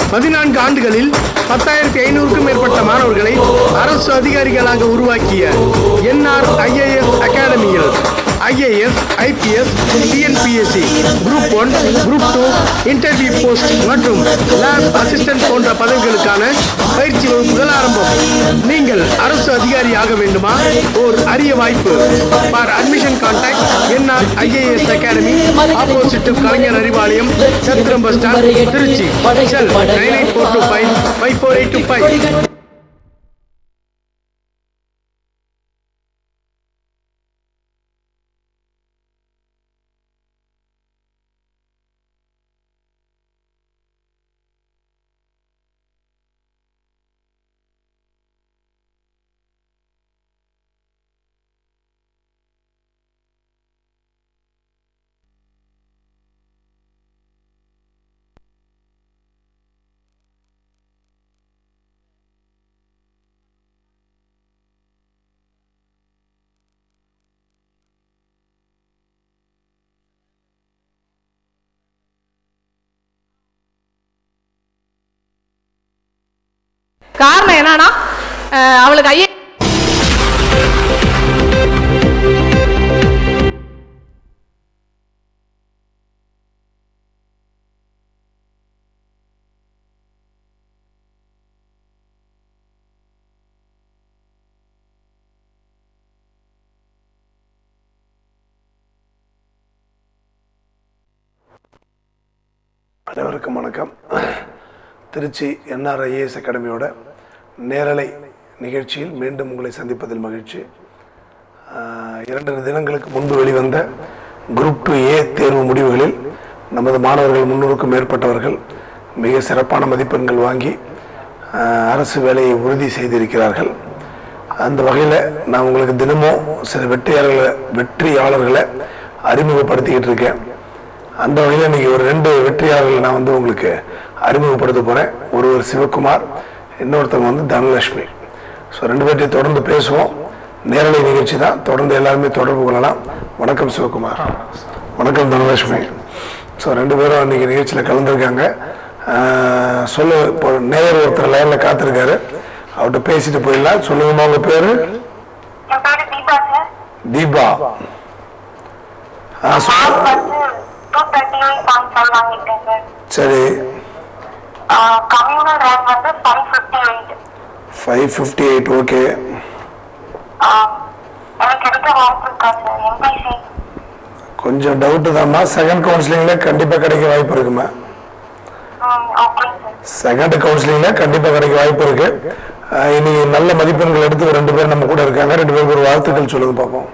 பதினான்கு ஆண்டுகளில் பத்தாயிரத்தி ஐநூறுக்கும் மேற்பட்ட மாணவர்களை அரசு அதிகாரிகளாக உருவாக்கிய என்ஆர் ஐஏஎஸ் அகாடமியில் IAS IPS TNPSC group one group two interview post மற்றும் லேப் அசிஸ்டன்ட் போன்ற பதவிகளுக்கான பயிற்சி வகுப்புகள் ஆரம்பம் நீங்கள் அரசு அதிகாரி ஆக வேண்டுமா ஓர் அரிய வாய்ப்பு for admission contact NR IAS academy opposite Kalaignar Arivalayam Chathiram bus stand Trichy cell nine eight four two five five four eight two five காரணம் என்னன்னா அஹ், அவளுக்கு ஐஏ அனைவருக்கும் வணக்கம் திருச்சி என்ஆர்ஐஏஎஸ் அகாடமியோட நேரலை நிகழ்ச்சியில் மீண்டும் உங்களை சந்திப்பதில் மகிழ்ச்சி ஆஹ், இரண்டு தினங்களுக்கு முன்பு வெளிவந்த குரூப் டூ ஏ தேர்வு முடிவுகளில் நமது மாணவர்கள் முன்னூறுக்கும் மேற்பட்டவர்கள் மிக சிறப்பான மதிப்பெண்கள் வாங்கி ஆஹ், அரசு வேலையை உறுதி செய்திருக்கிறார்கள் அந்த வகையில் நான் உங்களுக்கு தினமும் சில வெற்றியாளர்களை வெற்றியாளர்களை அறிமுகப்படுத்திக்கிட்டு இருக்கேன் அந்த வகையில் இன்னைக்கு ஒரு ரெண்டு வெற்றியாளர்கள் நான் வந்து உங்களுக்கு அறிமுகப்படுத்த போகிறேன் ஒருவர் சிவகுமார் இன்னொருத்தவங்க வந்து தனலட்சுமி ஸோ ரெண்டு பேர்ட்டையும் தொடர்ந்து பேசுவோம் நேரலை நிகழ்ச்சி தான் தொடர்ந்து எல்லாருமே தொடர்பு கொள்ளலாம் வணக்கம் சிவகுமார் வணக்கம் தனலட்சுமி ஸோ ரெண்டு பேரும் இன்னைக்கு நிகழ்ச்சியில் கலந்துருக்காங்க ஆஹ் சொல்லு இப்போ நேயர் ஒருத்தர் லைனில் காத்திருக்காரு அவர்கிட்ட பேசிட்டு போயிடலாம் சொல்லுங்கம்மா உங்கள் பேர் என் பேரு தீபா சார் தீபா ஆ மார்க் சொல்லு வந்து two thirty eight point five வாங்கியிருக்கேன் சார் சரி கம்யூனல் ரேங்க் வந்து five fifty eight five fifty eight okay எனக்கு எடுக்க வாய்ப்பு இருக்கா சார் எம்பிசி கொஞ்சம் டவுட்டு தான்மா செகண்ட் கவுன்சிலிங்கில் கண்டிப்பாக கிடைக்க வாய்ப்பு இருக்குமா ஓகே சார் செகண்ட் கவுன்சிலிங்கில் கண்டிப்பாக கிடைக்க வாய்ப்பு இருக்கு அஹ் இனி நல்ல மதிப்பெண்கள் எடுத்து ஒரு ரெண்டு பேர் நம்ம கூட இருக்காங்க ரெண்டு பேருக்கு ஒரு வாழ்த்துக்கள் சொல்லுங்க பார்ப்போம்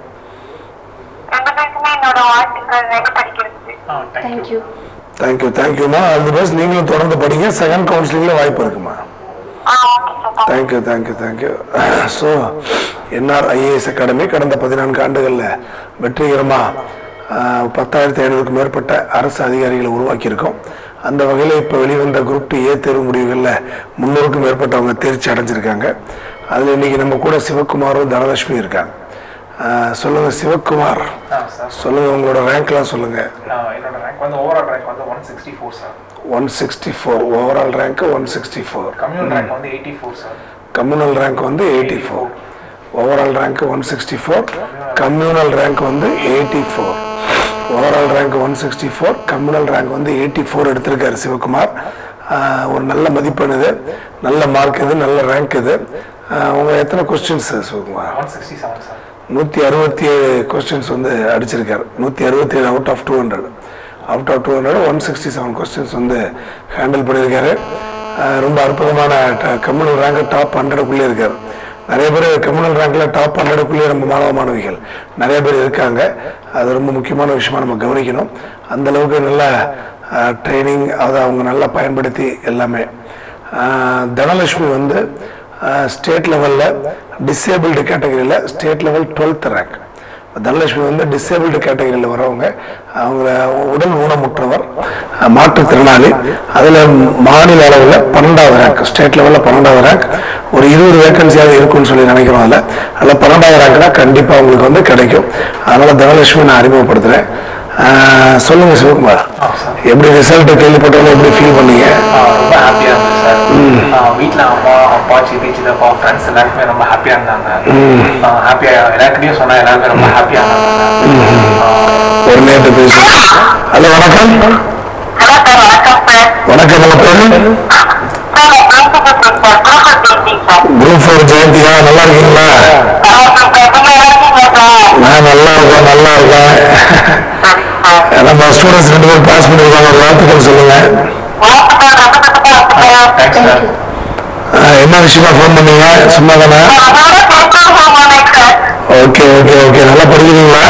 ரெண்டு பேருக்குமே என்னோட வாழ்த்துக்கள் ரெண்டு படிக்கிறது தேங்க்யூ தேங்க்யூ தேங்க்யூமா ஆல் தி பெஸ்ட் நீங்களும் தொடர்ந்து படிங்க செகண்ட் கவுன்சிலிங்கில் வாய்ப்பு இருக்குமா ஆ okay sir thank you thank you thank you so NR IAS academy கடந்த பதினான்கு ஆண்டுகளில் வெற்றிகரமாக பத்தாயிரத்தி ஐநூறுக்கும் மேற்பட்ட அரசு அதிகாரிகளை உருவாக்கியிருக்கோம் அந்த வகையில் இப்போ வெளிவந்த குரூப் டி ஏ தேர்வு முடிவுகளில் முன்னூறுக்கும் மேற்பட்டவங்க தேர்ச்சி அடைஞ்சிருக்காங்க அதில் இன்னைக்கு நம்ம கூட சிவகுமாரும் தனலட்சுமி இருக்காங்க ஆஹ் சொல்லுங்க சிவகுமார் ஆ சார் சொல்லுங்க உங்களோட ரேங்க்லாம் சொல்லுங்க நான் என்னோட ரேங்க் வந்து ஓவரால் ரேங்க் வந்து one sixty four sir one sixty four overall rank one sixty four communal rank வந்து eighty four sir communal rank வந்து eighty four overall rank one sixty four communal rank வந்து eighty four overall rank one sixty four communal rank வந்து eighty four எடுத்திருக்காரு சிவகுமார் ஆஹ் ஒரு நல்ல மதிப்பெண் இது நல்ல மார்க் இது நல்ல ரேங்க் இது ஆஹ் உங்க எத்தனை questions Sivakumar one sixty seven sir நூற்றி அறுபத்தி ஏழு கொஸ்டின்ஸ் வந்து அடிச்சிருக்காரு நூற்றி அறுபத்தி ஏழு out of two hundred out of two hundred one sixty seven questions வந்து ஹேண்டில் பண்ணியிருக்காரு அஹ் ரொம்ப அற்புதமான கம்யூனல் ரேங்க் டாப் ஹண்ட்ரடுக்குள்ளே இருக்கார் நிறைய பேர் கம்யூனல் ரேங்க்ல டாப் ஹண்ட்ரடுக்குள்ளேயே நம்ம மாணவ மாணவிகள் நிறைய பேர் இருக்காங்க அது ரொம்ப முக்கியமான விஷயமா நம்ம கவனிக்கணும் அந்த அளவுக்கு நல்ல ட்ரைனிங் அதை அவங்க நல்லா பயன்படுத்தி எல்லாமே அஹ் தனலட்சுமி வந்து ஸ்டேட் லெவலில் டிசேபிள்டு கேட்டகரியில் state level twelfth rank Dhanalakshmi வந்து டிசேபிள்டு கேட்டகரியில் வரவங்க அவங்க உடல் ஊனமுற்றவர் அஹ், மாற்றுத்திறனாளி அதில் மாநில அளவில் பன்னெண்டாவது ரேங்க் ஸ்டேட் லெவலில் பன்னெண்டாவது ரேங்க் ஒரு இருபது வேகன்சியாவது இருக்கும்னு சொல்லி நினைக்கிறோம் அதில் அதில் பன்னெண்டாவது ரேங்க்னா கண்டிப்பாக உங்களுக்கு வந்து கிடைக்கும் அதனால் தனலட்சுமி நான் அறிமுகப்படுத்துகிறேன் சொல்லுங்கள் சிவகுமார் எப்படி ரிசல்ட் கேள்விப்பட்டவங்க எப்படி ஃபீல் பண்ணீங்க ரொம்ப ஹாப்பியாக இருந்தது வீட்டில் அம்மா அப்பா சித்தி சித்தப்பா ஃப்ரெண்ட்ஸ் எல்லாருமே ரொம்ப ஹாப்பியாக இருந்தாங்க ஹாப்பியாக எல்லாருக்கிட்டையும் சொன்னா எல்லாருமே ரொம்ப ஹாப்பியாக இருந்தாங்க ஒரு நேரத்தை பேசுங்க ஹலோ வணக்கம் ஹலோ சார் வணக்கம் சார் வணக்கம் உங்க பேரு சார் நான் பேசுகிறேன் sir group passing sir group four ஜெயந்தியா நல்லா இருக்கீங்களா நான் நல்லா இருக்கேன் நல்லா இருக்கேன் நம்ம ஸ்டூடெண்ட்ஸ் ரெண்டு பேரும் பாஸ் பண்ணிருக்காங்க ஒரு வாழ்த்துக்கள் சொல்லுங்க தேங்க்ஸ் சார் ஆஹ், என்ன விஷயமா ஃபோன் பண்ணீங்க சும்மா தானே ஓகே ஓகே ஓகே நல்லா படிக்கிறீங்களா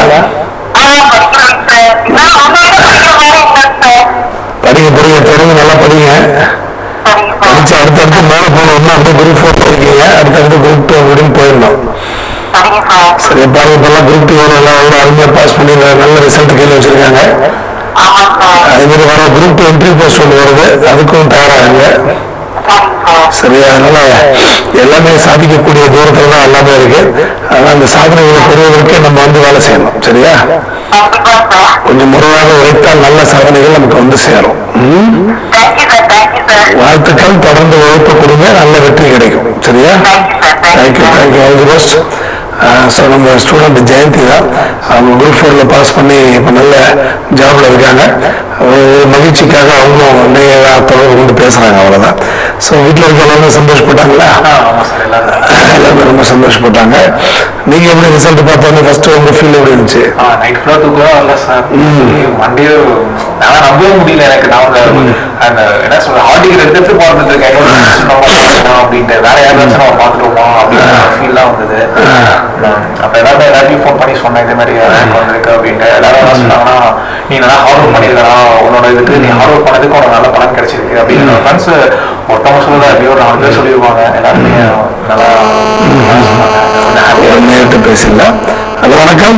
படிங்க படிங்க தொடர்ந்து நல்லா படிங்க படிச்சு அடுத்தடுத்து மேலே போனோம்னா அப்படியே குரூப் ஃபோர் இருக்கீங்க அடுத்தடுத்து குரூப் டூ அப்படின்னு போயிடணும் சரி பாருங்க இப்பெல்லாம் குரூப் டூ எல்லாம் அவ்வளோ அருமையாக பாஸ் பண்ணி நல்ல ரிசல்ட் கையில் வச்சிருக்காங்க அதே மாதிரி வர குரூப் டூ என்ட்ரி போஸ்ட் ஒன்று வருது அதுக்கும் தயாராகுங்க சரியா அதனால எல்லாமே சாதிக்கக்கூடிய தூரத்துல தான் எல்லாமே இருக்கு அதனால அந்த சாதனைகளை பெறுவதற்கு நம்ம வந்து வேலை செய்யணும் சரியா கொஞ்சம் முறையாக உழைத்தால் நல்ல சாதனைகள் நமக்கு வந்து சேரும் ம்? வாழ்த்துக்கள் தொடர்ந்து உழைப்பு கொடுங்க நல்ல வெற்றி கிடைக்கும் சரியா thank you thank you all the best so நம்ம ஸ்டூடெண்ட் ஜெயந்தி தான் அவங்க குரூப் ஃபோரில் பாஸ் பண்ணி இப்போ நல்ல ஜாப்ல இருக்காங்க ஒரு மகிழ்ச்சிக்காக அவங்களும் நேராக தொடர்பு கொண்டு பேசுகிறாங்க அவ்வளோதான் ஸோ வீட்டில் இருக்க எல்லாமே சந்தோஷப்பட்டாங்களா ஆ ஆமாம் சார் எல்லாரும் எல்லாமே ரொம்ப சந்தோஷப்பட்டாங்க நீங்கள் எப்படி ரிசல்ட் பார்த்தோன்னே ஃபஸ்ட்டு உங்கள் ஃபீல் எப்படி இருந்துச்சு நைட் ஃபுல்லாக தூக்கம் வரல சார் மண்டே நான் நம்பவே முடியல எனக்கு நான் அந்த அந்த என்ன சொல்ற ஹார்டிகர் எடுத்து பார்த்துட்டு இருக்கேன் என்னோட friends நம்ம பார்த்துட்டோம் அப்படின்ட்டு வேற யாராச்சும் நம்ம பார்த்துட்டோமா அப்படின்னு ஃபீல்லாம் வந்தது அப்போ எல்லாரும் எல்லாத்தையும் ஃபோன் பண்ணி சொன்னேன் இதே மாதிரி ரேங்க் வந்திருக்கு அப்படின்ட்டு எல்லாரும் என்ன சொன்னாங்கன்னா நீ நல்லா ஹார்ட் ஒர்க் பண்ணியிருக்கா உன்னோட இதுக்கு நீ ஹார்ட் ஒர்க் பண்ணதுக்கு உனக்கு நல்ல பலன் கிடைச்சிருக்கு அப்படின்னு ஃப்ரெண்ட்ஸ் ஒருத்தவங்க சொல்லுதா எப்படியோ நாலு பேர் சொல்லியிருப்பாங்க எல்லாருமே நல்லா சொன்னாங்க கொஞ்சம் happy ஆ ஒரு நேரத்தை பேசிடலாம் ஹலோ வணக்கம்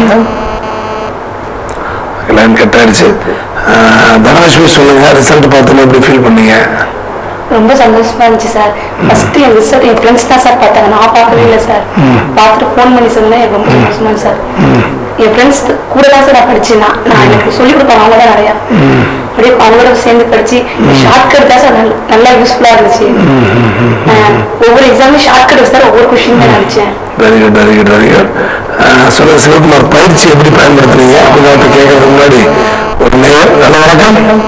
லைன் கட் ஆயிடுச்சு ஆஹ் தனலட்சுமி சொல்லுங்க ரிசல்ட் பார்த்தோன்னே எப்படி ஃபீல் பண்ணீங்க ரொம்ப சந்தோஷமா இருந்துச்சு சார் ஃபர்ஸ்ட் என் ரிசல்ட் என் ஃப்ரெண்ட்ஸ் தான் சார் பார்த்தாங்க நான் பார்க்கவே இல்லை சார் பார்த்துட்டு ஃபோன் பண்ணி சொன்னேன் எனக்கு ரொம்ப சந்தோஷமா இருந்துச்சு சார் என் ஃப்ரெண்ட்ஸ் கூட தான் சார் நான் படிச்சேன் நான் நான் எனக்கு சொல்லிக் கொடுத்தாங்க அவங்க தான் நிறையா அப்படியே அவங்களோட சேர்ந்து படிச்சு ஷார்ட் கட் தான் சார் நல்ல- நல்லா யூஸ்ஃபுல்லா இருந்துச்சு அஹ் ஒவ்வொரு எக்ஸாமும் ஷார்ட் கட் சார் ஒவ்வொரு கொஸ்டின் தான் நினைச்சேன் very good very good very good சொல்லுங்க சிவகுமார் பயிற்சி எப்படி பயன்படுத்துனீங்க அப்படின்னு கேட்கறதுக்கு முன்னாடி ஒரு நேரம் ஹலோ வணக்கம்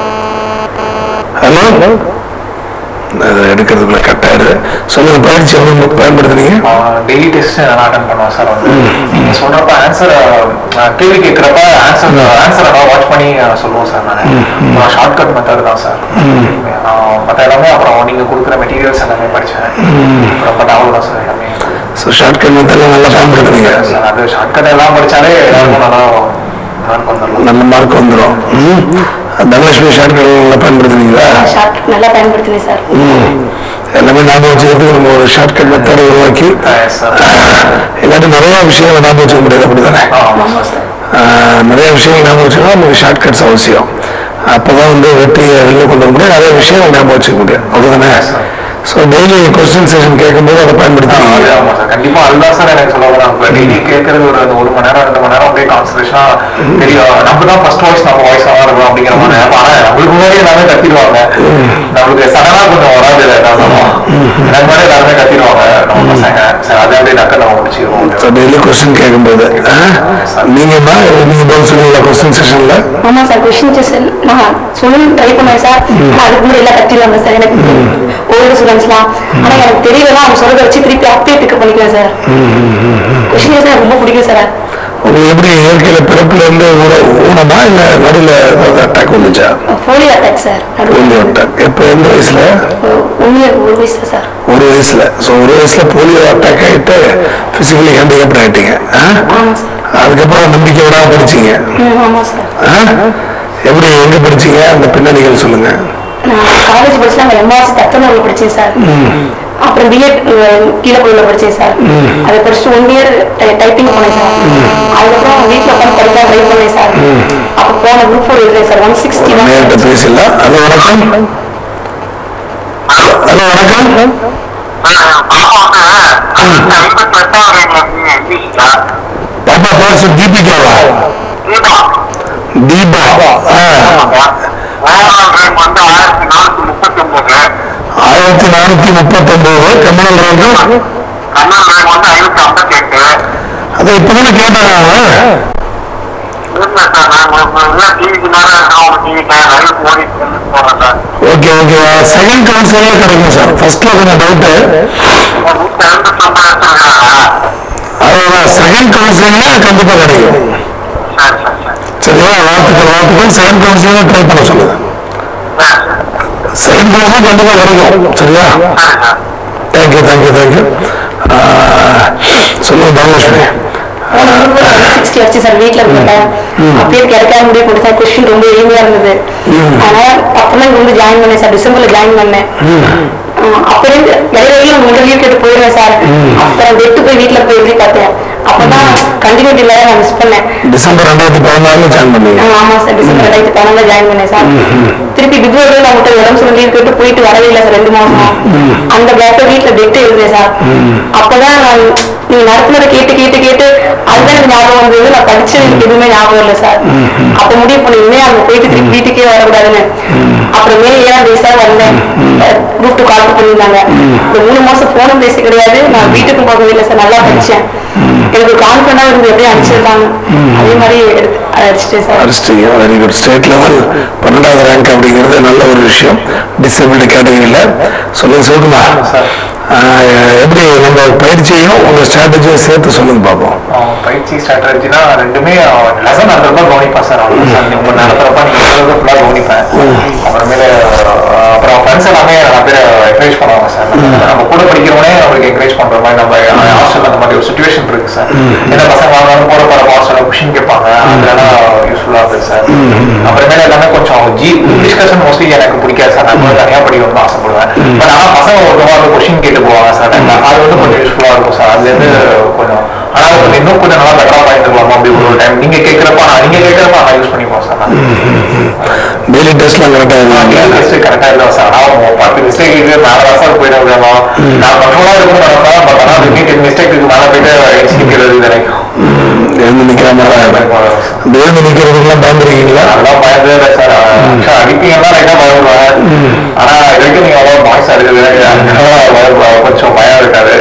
ஹலோ அது எடுக்கிறதுக்குள்ள கட் ஆயிடுது சொல்லுங்க பயிற்சி எப்படி பயன்படுத்துனீங்க டெய்லி டெஸ்ட் நான் அட்டன் பண்ணுவேன் சார் வந்து நீங்க சொல்றப்ப ஆன்சர் கேள்வி கேட்கறப்ப ஆன்சர் ஆன்சரை நான் வாட்ச் பண்ணி அஹ், சொல்லுவோம் சார் நான் ஷார்ட் கட் மெத்தட் தான் சார் மற்ற எல்லாமே அப்புறம் நீங்க கொடுக்குற மெட்டீரியல்ஸ் எல்லாமே படிச்சேன் அப்புறம் பட் அவ்வளோதான் சார் எல்லாமே ஸோ ஷார்ட்கட் மெத்தட்லாம் நல்லா பயன்படுத்துனீங்க சார் அது ஷார்ட் கட் எல்லாம் படிச்சாலே எல்லாருக்கும் நல்லா மார்க் வந்துடலாம் நல்ல மார்க் வந்துடும் தனலட்சுமி ஷார்ட்கட் நல்லா பயன்படுத்துனீங்களா ஷார்ட் நல்லா பயன்படுத்தினேன் சார் ம். எல்லாமே ஞாபகம் வச்சுக்கிறதுக்கு நம்ம ஒரு ஷார்ட்கட் மெத்தட் உருவாக்கி சார் இல்லாட்டி நிறைய விஷயங்களை ஞாபகம் வச்சுக்க முடியாது அப்படிதானே ஆமாம் சார் ஆஹ் நிறைய விஷயங்கள் ஞாபகம் வச்சுக்கணும் நமக்கு ஷார்ட்கட்ஸ் அவசியம் அப்பதான் வந்து வெற்றியை வெளில கொண்டு வர முடியும் நிறைய விஷயங்கள் ஞாபகம் வச்சுக்க முடியும் அப்படிதானே ஸோ டெய்லி கொஸ்டின் செஷன் கேட்கும்போது அதை பயன்படுத்தி ஆமா சார் கண்டிப்பா அதுதான் சார் எனக்கு சொல்ல வரேன் இப்போ டெய்லி கேட்கறது ஒரு அந்த ஒரு மணி நேரம் ரெண்டு மணி நேரம் அப்படியே கான்சன்ட்ரேஷனா தெரியும் நம்ம தான் ஃபர்ஸ்ட் வாய்ஸ் நம்ம வாய்ஸ் தான் இருக்கும் அப்படிங்கிற மாதிரி ஆனா நம்மளுக்கு முன்னாடி எல்லாமே கத்திடுவாங்க நம்மளுக்கு சடனா கொஞ்சம் வராது இல்லை எல்லாரும் எனக்கு முன்னாடி எல்லாருமே கத்திடுவாங்க நம்ம பசங்க சரி அதை அப்படியே டக்கு நம்ம முடிச்சிருவோம் ஸோ டெய்லி கொஸ்டின் கேட்கும்போது ஆஹ், நீங்கம்மா நீங்க பதில் சொல்லுவீங்களா கொஸ்டின் செஷன்ல ஆமா சார் கொஸ்டின் செஷன் நான் சொல்லணும் ட்ரை பண்ணேன் சார் ஆனா அதுக்கு முன்னாடி எல்லாம் கத்திடுவாங்க சார் எனக்கு ஓல்டு ஸ்டூடெண்ட்ஸ்லாம் ஆனா எனக்கு தெரியலனா அவங்க சொல்றத வச்சு திருப்பி அப்படியே பிக்கப் பண்ணிக்கலாம் சார் கொஸ்டின் சார் ரொம்ப பிடிக்கும் சார் உங்களுக்கு எப்படி இயற்கையில பிறப்புல இருந்து ஊற ஊனமா இல்ல நடுவில் ஏதாவது அட்டாக் வந்துச்சா polio attack sir polio attack எப்போ எந்த வயசுல ஒன் இயர் ஒரு வயசு சார் ஒரு வயசுல ஸோ ஒரு வயசுல போலியோ அட்டாக் ஆகிட்டு பிசிக்கலி ஹேண்டிகேப்ட் ஆயிட்டீங்க ஆ? ஆமா சார் அதுக்கப்புறம் நம்பிக்கை விடாம படிச்சீங்க ம், ஆமா சார் ஆ? எப்படி எங்க படிச்சீங்க அந்த பின்னணிகள் சொல்லுங்க நான் காலேஜ் படிச்சு அங்கே எம்ஆர்சி தத்தனூர்ல படிச்சேன் சார் அப்புறம் பிஎட் கீழப்பூர்ல படிச்சேன் சார் அதை படிச்சுட்டு ஒன் இயர் டைப்பிங் போனேன் சார் அதுக்கப்புறம் வீட்டில் உட்காந்து படிக்க ட்ரை பண்ணேன் சார் அப்போ போன குரூப் ஃபோர் எழுதுறேன் சார் ஒன் சிக்ஸ்டி நேரிட்ட பேசலாம் ஹலோ வணக்கம் ஹலோ வணக்கம் பாப்பா பேச தீபிகாவா தீபா ஆ, ஆயிரத்தி நானூத்தி முப்பத்தொன்பது கம்யூனல் ரேங்கு கண்ணன் ரேங்க் வந்து ஐநூத்தி ஐம்பத்தி எட்டு அதை இப்பதானே கேட்டாங்க இல்ல சார் நாங்க டிவிக்கு மேல அவங்க டிவி லைவ் ஓடி போறேன் சார் ஓகே ஓகே செகண்ட் கவுன்சிலே கிடைக்கும் சார் ஃபர்ஸ்ட்ல கொஞ்சம் டவுட்டு நூத்தி ஐம்பத்தி ஒன்பது எடுத்துருக்காங்க அதுதான் செகண்ட் கவுன்சிலிங்ல கண்டிப்பா கிடைக்கும் சரி சரி சரி சரியா வாழ்த்துக்கள் வாழ்த்துக்கள் செகண்ட் கவுன்சிலிங் ட்ரை பண்ண சொல்லுங்க சரி செகண்ட் கவுன்சிலிங் கண்டிப்பா கிடைக்கும் சரியா சரி சார் தேங்க்யூ தேங்க்யூ தேங்க்யூ சொல்லுங்க தனலட்சுமி சிக்ஸ்டி வச்சு சார் வீட்ல இருந்தேன் அப்படியே கிடைக்காத முடிவு கொடுத்தா கொஸ்டின் ரொம்ப எளிமையா இருந்தது அதனால அப்பதான் இங்க வந்து ஜாயின் பண்ணேன் சார் டிசம்பர்ல ஜாயின் பண்ணேன் ஆஹ் அப்படியே வேற வழியும் உங்க லீவ் கேட்டு போயிடுவேன் சார் அப்புறம் வெட்டு போய் வீட்ல போய் எழுதி பார்த்தேன் அப்பதான் கண்டினியூட்டி இல்லாத நான் மிஸ் பண்ணேன் டிசம்பர் ரெண்டாயிரத்தி பதினாலுல ஜாயின் பண்ணீங்க ஆ, ஆமா சார் டிசம்பர் ரெண்டாயிரத்தி பதினாலுல ஜாயின் பண்ணேன் சார் திருப்பி பிப்ரவரியில நான் மட்டும் உடம்பு சொல்லி லீவ் கேட்டு போயிட்டு வரவே இல்லை சார் ரெண்டு மாசம் அந்த பிளாக்ல வீட்டுல பெட்டு எழுதுறேன் சார் அப்பதான் நான் நீங்க நடத்துனதை கேட்டு கேட்டு கேட்டு அதுதான் எனக்கு ஞாபகம் வந்தது நான் படிச்சது எனக்கு எதுவுமே ஞாபகம் இல்லை சார் அப்ப முடிவு பண்ணி இனிமே அங்க போயிட்டு திருப்பி வீட்டுக்கே வரக்கூடாதுன்னு அப்புறம் மே ஏழாம் தேதி சார் வந்தேன் குரூப் டூ கால் பண்ணியிருந்தாங்க இந்த மூணு மாசம் போனும் பேச கிடையாது நான் வீட்டுக்கும் போகவே இல்லை சார் நல்லா படிச்சேன் எனக்கு கான்பிடண்டா இருந்து எப்படியும் அடிச்சிருக்காங்க அதே மாதிரி எடுத்து அடிச்சிட்டேன் சார் அடிச்சிட்டீங்க வெரி குட் ஸ்டேட் லெவல் பன்னெண்டாவது ரேங்க் அப்படிங்கிறது நல்ல ஒரு விஷயம் டிசபிலிட்டி கேட்டகரியில் சொல்லுங்க சொல்லுமா எப்படி நம்ம பயிற்சியும் உங்க ஸ்ட்ராட்டஜியும் சேர்த்து சொல்லுங்க பார்ப்போம் அவன் பயிற்சி ஸ்ட்ராட்டஜினா ரெண்டுமே லெசன் அந்த ரொம்ப கவனிப்பேன் சார் அவன் சார் நீங்க நடத்துறப்ப நீங்க சொல்றது ஃபுல்லாக கவனிப்பேன் அப்புறமேல அஹ், அப்புறம் ஃப்ரெண்ட்ஸ் எல்லாமே நிறைய பேர் என்கரேஜ் பண்ணுவாங்க சார் நம்ம கூட படிக்கிறவனே நம்மளுக்கு என்கரேஜ் பண்ற மாதிரி நம்ம ஹாஸ்டல் அந்த மாதிரி ஒரு சுச்சுவேஷன் இருக்கு சார் ஏன்னா பசங்க வாங்கினாலும் போற போற ஹாஸ்டலில் கொஷின் கேட்பாங்க அதெல்லாம் யூஸ்ஃபுல்லாக இருக்கு சார் அப்புறமேல எல்லாமே கொஞ்சம் ஜி டிஸ்கஷன் மோஸ்ட்லி எனக்கு பிடிக்காது சார் நான் கூட தனியாக படிக்கணும்னு ஆசைப்படுவேன் பட் ஆனால் பசங்க ஒருத்தவங்க வந்து கொஷின் கேட்டு போவாங்க சார் அது வந்து கொஞ்சம் யூஸ்ஃபுல்லாக இருக்கும் சார் அதுலேருந்து கொஞ்சம் ஆனால் கொஞ்சம் இன்னும் கொஞ்சம் நல்லா பெட்டராக பண்ணிருக்கலாமா அப்படி ஒரு டைம் நீங்க கேட்குறப்ப நான் நீங்க கேட்குறப்ப நான் யூஸ் பண்ணிப்போம் சார் நான் டெய்லி டெஸ்ட்லாம் கரெக்டாக இருந்தாங்க டெஸ்ட் கரெக்டாக இல்லை சார் ஆனால் பத்து மிஸ்டேக் இது மேலே தான் சார் போயிட்டு இருக்கணும் நான் கண்ட்ரோலாக இருக்கணும் நினைப்பேன் பட் ஆனால் ரிப்பீட் மிஸ்டேக்கு மேலே போயிட்டு எக்ஸ்பிக்கிறது நினைக்கும் எழுந்து நிற்கிற மாதிரி ஆகிடும் அந்த எழுந்து நிற்கிறதுக்கெல்லாம் பயந்துருக்கீங்களா அதெல்லாம் பயந்தே இல்லை சார் ஆக்சுவலாக அடிப்பீங்கன்னா லைட்டாக பயப்படுவேன் ஆனால் இது வரைக்கும் நீங்கள் அவ்வளோ பாய்ஸ் அடிக்கிறது அதனால கொஞ்சம் பயம் இருக்காது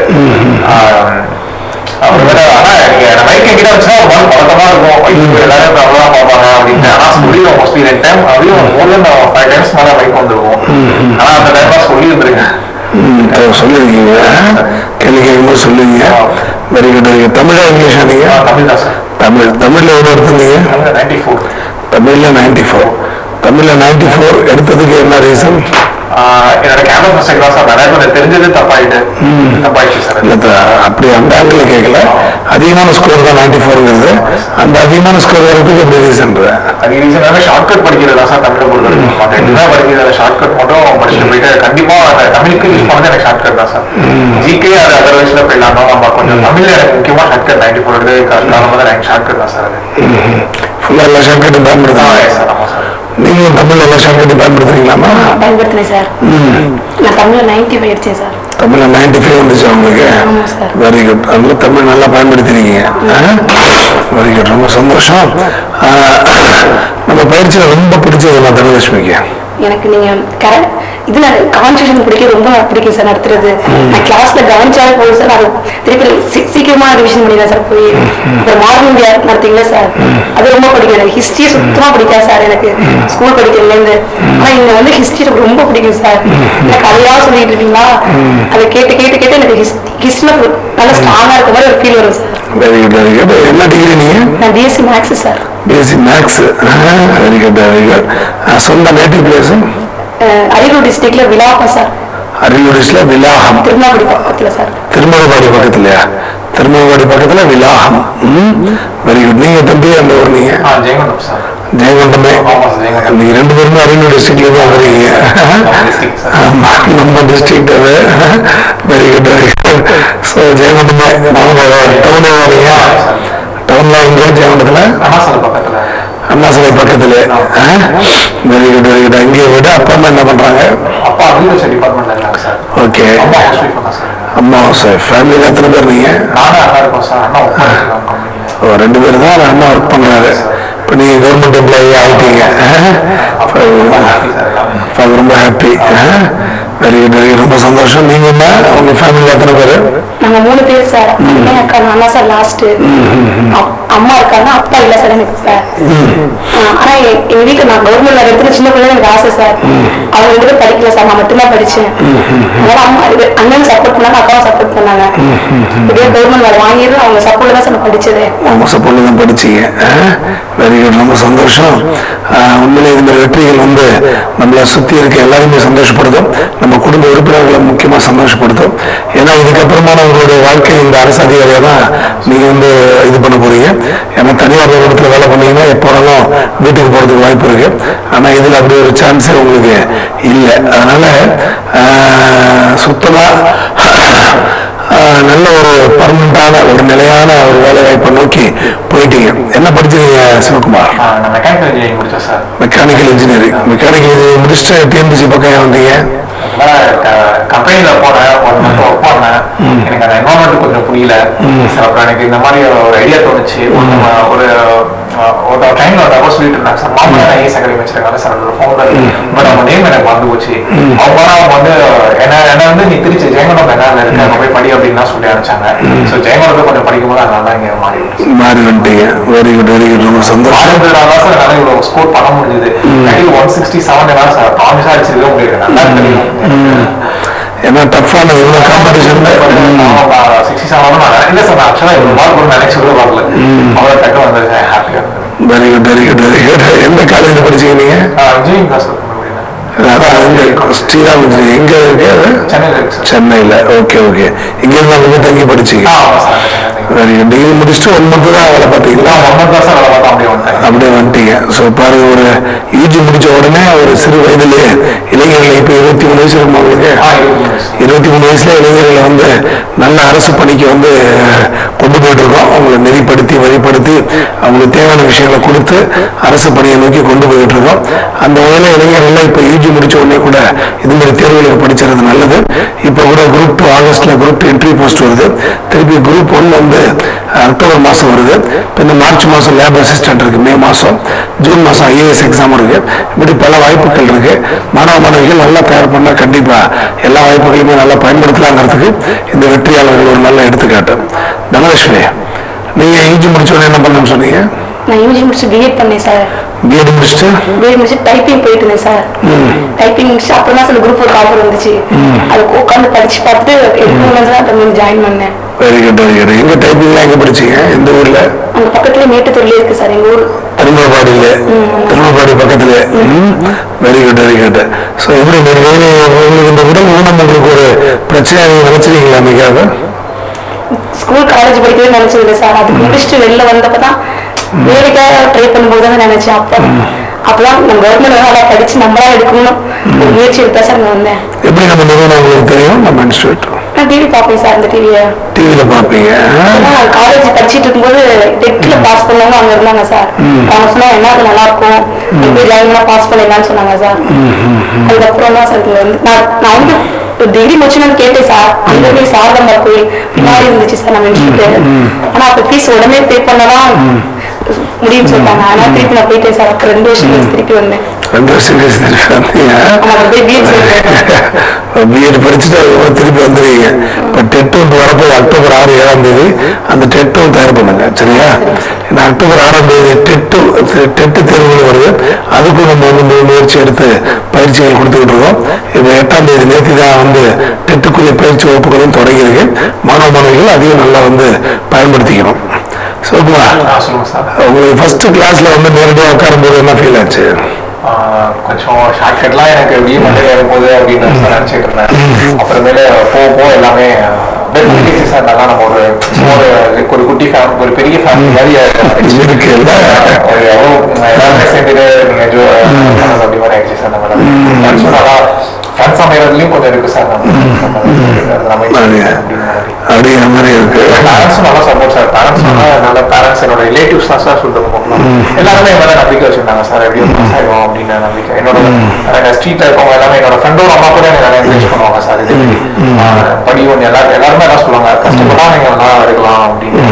அப்புறமேல ஆனா நீங்க மைக் எங்கிட்ட வச்சுன்னா ஒரு மாதிரி பழக்கமா இருக்கும் ஐயோ, எல்லாரும் அவ்வளோதான் பார்ப்பாங்க அப்படின்னு ஆனா சொல்லிடுவோம் மோஸ்ட்லி ரெண்டு டைம் அப்படியும் மோர் தென் ஃபைவ் டைம்ஸ் மேலே மைக் வந்துருவோம் ஆனா அந்த டைம்ல சொல்லி இருந்திருக்கேன் ம், அதை சொல்லியிருக்கீங்க கேள்வி கேட்கும்போது சொல்லுவீங்க வெரி குட் வெரி குட் தமிழா இங்கிலீஷா நீங்க தமிழ் தான் சார் தமிழ் தமிழ்ல எவ்வளோ எடுத்திருந்தீங்க நைன்டி ஃபோர் தமிழ்ல நைன்டி ஃபோர் தமிழ்ல நைன்டி ஃபோர் எடுத்ததுக்கு என்ன ரீசன் என்னோட கேமரா மிஸ்டேக் தான் சார் நிறைய பேர் தெரிஞ்சது தப்பாயிட்டு தப்பாயிடுச்சு சார் இல்ல த- அப்படி அந்த ஆங்கிள் கேட்கல அதிகமான ஸ்கோர் தான் நைன்டி ஃபோருங்கிறது அந்த அதிகமான ஸ்கோர் வரதுக்கு எப்படி ரீசன்ற அது ரீசனாக ஷார்ட்கட் படிக்கிறது தான் சார் தமிழை பொறுத்த வரைக்கும் மற்ற எதுவுமே படிக்கிறது ஷார்ட்கட் மட்டும் படிச்சுட்டு போயிட்டு கண்டிப்பா அந்த தமிழுக்கு யூஸ் பண்ணது எனக்கு ஷார்ட்கட் தான் சார் ஜிகே அது அதர்வைஸ்ல போயிடலாம் நம்ம கொஞ்சம் தமிழ்ல எனக்கு முக்கியமா ஷார்ட்கட் நைன்டி ஃபோர் எடுத்து காரணமாக தான் எனக்கு ஷார்ட்கட் தான் சார் அது ஃபுல்லாக எல்லா ஷார்ட்கட்டும் ஆ பயன்படுத்துறீங்க yes சார் ஆமாம் சார் நீங்களும் தமிழ்ல எல்லா ஷார்ட்கட்டும் பயன்படுத்துறீங்களாமா பயன்படுத்தினேன் சார் நான் தமிழ்ல நைன்டி ஃபைவ் எடுத்தேன் சார் தமிழ்ல நைன்டி ஃபைவ் வந்துச்சு உங்களுக்கு ஆமா சார் வெரி குட் அதனால தமிழ் நல்லா பயன்படுத்திருக்கீங்க வெரி குட் ரொம்ப சந்தோஷம் ஆ, நம்ம பயிற்சியில் ரொம்ப பிடிச்சது நான் தனலட்சுமிக்கு எனக்கு நீங்க கரெக்ட் இதுல கான்சன்ட்ரேஷன் பிடிக்க ரொம்ப பிடிக்கும் சார் நடத்துறது நான் கிளாஸ்ல கவனிச்சாலே போதும் சார் அது திருப்பி சீ- சீக்கிரமா ரிவிஷன் பண்ணிடுறேன் சார் போய் அப்புறம் மார்னிங் நடத்தீங்களா சார் அது ரொம்ப பிடிக்கும் எனக்கு ஹிஸ்டரி சுத்தமா பிடிக்காது சார் எனக்கு ஸ்கூல் படிக்கிறதுல இருந்து ஆனா இங்க வந்து ஹிஸ்டரி எனக்கு ரொம்ப பிடிக்கும் சார் எனக்கு அதையா சொல்லிட்டு இருக்கீங்களா அதை கேட்டு கேட்டு கேட்டு எனக்கு ஹிஸ்டரியில நல்ல ஸ்ட்ராங்கா இருக்க மாதிரி ஒரு ஃபீல் வரும் sir very good very good என்ன டிகிரி நீங்க நான் BSc maths sir BSc maths very good very good சொந்த நேட்டிவ் பிளேஸ் அஹ் அரியலூர் டிஸ்ட்ரிக்ட்ல விழாப்பா சார் அரியலூரிஸ்ல விலாகம் திருநாக்குடி பக்கத்துல சார் திருமணவாடி பக்கத்துலயா திருமணவாடி பக்கத்துல விலாகம் வெரி குட் நீங்க தம்பி அந்த ஊர் நீங்க ஆ ஜெயங்கொண்டம் சார் ஜெயங்கொண்டமே ஆமா சார், ஜெயங்கொண்டம். நீங்க ரெண்டு பேருமே அரியலூர் டிஸ்ட்ரிக்ட்ல தான் வரீங்க டிஸ்ட்ரிக்ட் சார் ஆமா, நம்ம டிஸ்ட்ரிக்ட் அது very good very good so ஜெயங்கொண்டமே நம்ம டவுனே வரீங்க டவுன்ல எங்க ஜெயங்கொண்டத்துல அண்ணா சார் பக்கத்துல அண்ணா சிலை பக்கத்துல வெரி குட் வெரி குட் அங்கேயே விட அப்பா அம்மா என்ன பண்றாங்க அப்பா அக்ரிகல்ச்சர் டிபார்ட்மெண்ட்ல இருக்காங்க சார் ஓகே அம்மா ஹவுஸ் ஒய்ஃப் தான் சார் அம்மா சார் ஃபேமிலியில் எத்தனை பேர் நீங்க நானும் அண்ணா இருக்கோம் சார் அண்ணா ஒர்க் பண்ணிருக்காங்க கம்பெனியில் ஓ, ரெண்டு பேர் தான் ஆனா அண்ணா ஒர்க் பண்றாரு இப்போ நீங்க கவர்மெண்ட் எம்ப்ளாயி ஆயிட்டீங்க அப்பா ஹாப்பி சார் எல்லாமே அப்ப அது ரொம்ப ஹாப்பி வெரி குட் வெரி ரொம்ப ரொம்ப சந்தோஷம் நீங்க என்ன உங்க ஃபேமிலியில் எத்தனை பேர் நாங்க மூணு பேர் சார் அண்ணன் அக்கா நான் தான் சார் லாஸ்ட் அம்மா இருக்காங்க அப்பா இல்ல சார் எனக்கு சார் ஆஹ் ஆனா எ- எங்க வீட்டுல நான் கவர்மெண்ட் எடுத்து சின்ன பிள்ளை எனக்கு ஆசை சார் அவங்க ரெண்டு பேரும் படிக்கல சார் நான் மட்டும்தான் படிச்சேன் அதனால அம்மா இது- அண்ணன் சப்போர்ட் பண்ணாங்க அக்காவும் சப்போர்ட் பண்ணாங்க இப்படியே கவர்மெண்ட் வேலை வாங்கிட்டு அவங்க சப்போர்ட்ல தான் சார் நான் படிச்சதே உங்க சப்போர்ட்ல தான் படிச்சீங்க வெரி குட் ரொம்ப சந்தோஷம் ஆஹ் உண்மையிலே இது மாதிரி வெற்றிகள் வந்து நம்மளை சுத்தி இருக்க எல்லாருமே சந்தோஷப்படுத்தும் நம்ம குடும்ப உறுப்பினர்களை முக்கியமா சந்தோஷப்படுத்தும் ஏன்னா இதுக்கப்புறமான உங்களுடைய வாழ்க்கை இந்த அரசு அதிகாரியா தான் நீங்க வந்து இது பண்ண போறீங்க ஏன்னா தனியார் நிறுவனத்துல வேலை பண்ணீங்கன்னா எப்போ வேணாலும் வீட்டுக்கு போறதுக்கு வாய்ப்பு இருக்கு ஆனா இதுல அப்படி ஒரு சான்ஸே உங்களுக்கு இல்லை அதனால ஆஹ் சுத்தமா ஆஹ் நல்ல ஒரு பர்மனண்டான ஒரு நிலையான ஒரு வேலை வாய்ப்பை நோக்கி போயிட்டீங்க என்ன படிச்சீங்க சிவகுமார் நான் மெக்கானிக்கல் இன்ஜினியரிங் முடிச்சேன் sir mechanical engineering mechanical engineering முடிச்சுட்டு டிஎன்பிசி பக்கம் ஏன் வந்தீங்க கம்பெனில போனேன் ஒன் மந்த் ஒர்க் பண்ணேன் எனக்கு அந்த என்வரான்மெண்ட் கொஞ்சம் புரியல சார் அப்புறம் எனக்கு இந்த மாதிரி ஒரு ஐடியா தோணுச்சு ஒரு- ஒரு அஹ், ஒரு டைம்ல ஒரு அவர் சொல்லிட்டு இருந்தாங்க சார் மாமனார் ஐஎஸ் அகாடமி வச்சிருக்காங்க சார் அதோட ஃபவுண்டர் பட் அவங்க நேம் எனக்கு மறந்து போச்சு அவங்க ஆனா அவங்க வந்து என்ன என்ன வந்து நீ திருச்சி ஜெயங்கடம் என்ன இருக்கு அங்க போய் படி அப்படின்னு சொல்லி அனுப்பிச்சாங்க ஸோ ஜெயங்கடத்தை கொஞ்சம் படிக்கும்போது அதனால தான் இங்க மாறி விட்டுச்சு. மாறி வந்துட்டீங்க வெரி குட் வெரி குட் ரொம்ப சந்தோஷம் ஆரம்பத்துல தான் சார் என்னால இவ்வளவு ஸ்கோர் பண்ண முடிஞ்சது ஒன் சிக்ஸ்டி செவன் தான் சார் ப்ராமிஸா அடிச்சிருக்க முடியாது நல்லா தெரியும் ஏன்னா டஃப்பான இவ்வளோ காம்படிஷன்ல சிக்ஸ்டி செவன் இல்ல சார் நான் ஆக்சுவலா இவ்வளவு மார்க் கூட நினைச்சு கூட வரல அவ்வளவு டக்கு வந்து ஹாப்பியா இருந்தது very good very good very good எந்த காலேஜில் படிச்சீங்க நீங்க இன்ஜினியரிங் கிளாஸ் அப்படின்னா அதான் எங்க ஸ்ரீராம் இன்ஜினியரிங் எங்க இருக்கு அது சென்னையில இருக்கு சார் சென்னையில் ஓகே ஓகே இங்கே இருந்து அங்கே தங்கி படிச்சீங்க ஆ ஆமா சார் வெரி குட் டிகிரி முடிச்சுட்டு ஒன் மந்த் தான் வேலை பார்த்தீங்களா ஒன் மந்த் தான் சார் வேலை பார்த்தா அப்படியே வந்துட்டேன் அப்படியே வந்துட்டீங்க ஸோ பாருங்க ஒரு யூஜி முடிச்ச உடனே ஒரு சிறு வயதிலேயே இளைஞர்களை இப்போ இருபத்தி மூணு வயசு இருக்கும் அவங்களுக்கு ஆ இருபத்தி மூணு வயசு. இருபத்தி மூணு வயசுல இளைஞர்களை வந்து நல்ல அரசு பணிக்கு வந்து கொண்டு போயிட்டு இருக்கோம் அவங்களை நெறிப்படுத்தி வழிப்படுத்தி அவங்களுக்கு தேவையான விஷயங்களை கொடுத்து அரசு பணியை நோக்கி கொண்டு போயிட்டு இருக்கோம் அந்த வகையில் இளைஞர்கள் இப்போ யூஜி முடிச்ச உடனே கூட இது மாதிரி தேர்வுகளுக்கு படிச்சிருது நல்லது இப்போ கூட குரூப் டூ ஆகஸ்ட்ல குரூப் டூ என்ட்ரி போஸ்ட் வருது திருப்பி குரூப் ஒன் வந்து அக்டோபர் மாதம் வருது இப்போ இந்த மார்ச் மாதம் லேப் அசிஸ்டன்ட் இருக்கு மே மாதம் ஜூன் மாதம் ஐஏஎஸ் எக்ஸாம் இருக்கு இப்படி பல வாய்ப்புகள் இருக்கு மாணவ மாணவிகள் நல்லா தயார் பண்ணால் கண்டிப்பாக எல்லா வாய்ப்புகளையுமே நல்லா பயன்படுத்தலாங்கிறதுக்கு இந்த வெற்றியாளர்கள் ஒரு நல்ல எடுத்துக்காட்டு தனலட்சுமி நீங்கள் யூஜி முடிச்ச உடனே என்ன பண்ணணும்னு சொன்னீங்க நான் யூஜி முடிச்சு பிஎட் பண்ணேன் சார் பிஎட் முடிச்சுட்டு பிஎட் முடிச்சு டைப்பிங் போயிட்டு இருந்தேன் சார் டைப்பிங் முடிச்சு அப்புறம் தான் சார் குரூப் ஒரு ஆஃபர் வந்துச்சு அதுக்கு உட்காந்து படிச்சு பார்த்துட்டு எடுக்கணும்னு தான் தமிழ் ஜாயின் பண்ணேன் வெரி குட் வெரி குட் எங்கே டைப்பிங்லாம் எங்கே படிச்சீங்க எந்த ஊரில் அங்க பக்கத்துல மேட்டுத்தொழிலே இருக்கு சார் எங்க ஊர் திருமலபாடியில் திருமலபாடி பக்கத்தில் very good very good so எப்படி நீங்கள் உங்களுக்கு இந்த உடல் ஊனம் உங்களுக்கு ஒரு பிரச்சனை நினைச்சிருக்கீங்களா அன்னைக்காக ஸ்கூல் காலேஜ் படிக்கவே நினைச்சது சார் அதுக்கு முடிச்சுட்டு வெளில வந்தப்பதான் வேலைக்காக ட்ரை பண்ணும்போது தான் நினைச்சேன் அப்போ அப்பதான் நம்ம கவர்மெண்ட் நல்லா படிச்சு நம்மளா எடுக்கணும்னு ஒரு முயற்சி எடுத்தா சார் நான் வந்தேன் எப்படி நம்ம நிறுவனம் உங்களுக்கு தெரியும் நம்ம இன்ஸ்டியூட் நான் டிவி பார்ப்பேன் சார் அந்த டிவியை டிவியில் பார்ப்பீங்க காலேஜ் படிச்சிட்டு இருக்கும்போது டெட்ல பாஸ் பண்ணவங்க அங்க இருந்தாங்க சார் அவங்க சொன்னா என்ன அது நல்லா இருக்கும் எப்படி லைன்லாம் பாஸ் பண்ணிடலாம்னு சொன்னாங்க சார் அதுக்கப்புறம் தான் சார் இங்க வந்து நான் நான் வந்து டிகிரி முடிச்சுன்னு கேட்டேன் சார் அந்த போய் சாரதம்பா கோயில் பின்னாடி இருந்துச்சு சார் நம்ம இன்ஸ்டியூட் ஆனா அப்ப ஃபீஸ் உடனே பே பண்ணலாம் முடியும்னு சொல்லிட்டாங்க ஆனா திருப்பி நான் போயிட்டேன் சார் அப்புறம் ரெண்டு வருஷம் கழிச்சு திருப்பி வந்தேன் ரெண்டு வருஷம் கழிச்சு திருப்பி வந்தீங்க ஆமா அப்புறம் போய் பிஎட் சொல்லிட்டேன் பிஎட் படிச்சுட்டு அதுக்கப்புறம் திருப்பி வந்துடுவீங்க இப்போ டெட் ஒன்று வரப்போது அக்டோபர் ஆறு ஏழாம் தேதி அந்த டெட்டும் தயார் பண்ணுங்க சரியா இந்த அக்டோபர் ஆறாம் தேதி டெட்டு டெட்டு தேர்வுகள் வருது அதுக்கும் நம்ம வந்து மு- முயற்சி எடுத்து பயிற்சிகள் கொடுத்துக்கிட்டு இருக்கோம் இப்போ எட்டாம் தேதி நேற்று தான் வந்து டெட்டுக்குரிய பயிற்சி வகுப்புகளும் தொடங்கியிருக்கு மாணவ மாணவிகள் அதையும் நல்லா வந்து பயன்படுத்திக்கணும் சிவகுமார் ஆ, சொல்லுங்க சார் உங்களுக்கு ஃபர்ஸ்ட் கிளாஸ்ல வந்து நேரடியாக உட்காரும்போது என்ன ஃபீல் ஆச்சு ஆஹ் கொஞ்சம் ஷார்ட்கட்லாம் எனக்கு வெளியே மட்டும் ஏறும்போது அப்படின்னு நான் நினைச்சிட்டு இருந்தேன் அப்புறமேல போக போக எல்லாமே பெனிஃபிட்ஸ் சார் நல்லா நம்ம ஒரு ஒரு ஒரு குட்டி ஃபேமிலி ஒரு பெரிய ஃபேமிலி மாதிரி ஆயிடுச்சு. இருக்குல்ல? ஒரு எவ்வளோ எல்லாருமே சேர்ந்துட்டு நீங்க ஜோ பண்ணது அப்படி மாதிரி ஆயிடுச்சு சார் நம்ம ஃப்ரெண்ட்ஸும் நல்லா ஃப்ரெண்ட்ஸ் அமைகிறதுலையும் கொஞ்சம் இருக்கு சார் நம்ம நம்ம அப்படியா? அப்படின்னு மாதிரி அப்படிங்கிற மாதிரி இருக்கு பேரண்ட்ஸும் நல்லா சப்போர்ட் சார் பேரண்ட்ஸ் நல்ல பேரண்ட்ஸ் என்னோட ரிலேட்டிவ்ஸ் தான் சார் சொல்லிட்டு போகணும் எல்லாருமே என் மேல நம்பிக்கை வச்சிருந்தாங்க சார் எப்படியும் பாஸ் ஆயிடும் அப்படின்னு நம்பிக்கை என்னோட ஸ்ட்ரீட்ல இருக்கவங்க எல்லாமே என்னோட ஃப்ரெண்டோட அம்மா கூட எனக்கு நிறைய என்கரேஜ் பண்ணுவாங்க சார் இது ஆஹ் படி ஒன்று எல்லாரும் எல்லாருமே என்ன சொல்லுவாங்க கஷ்டப்பட்டா நீங்க நல்லா எடுக்கலாம் அப்படின்னு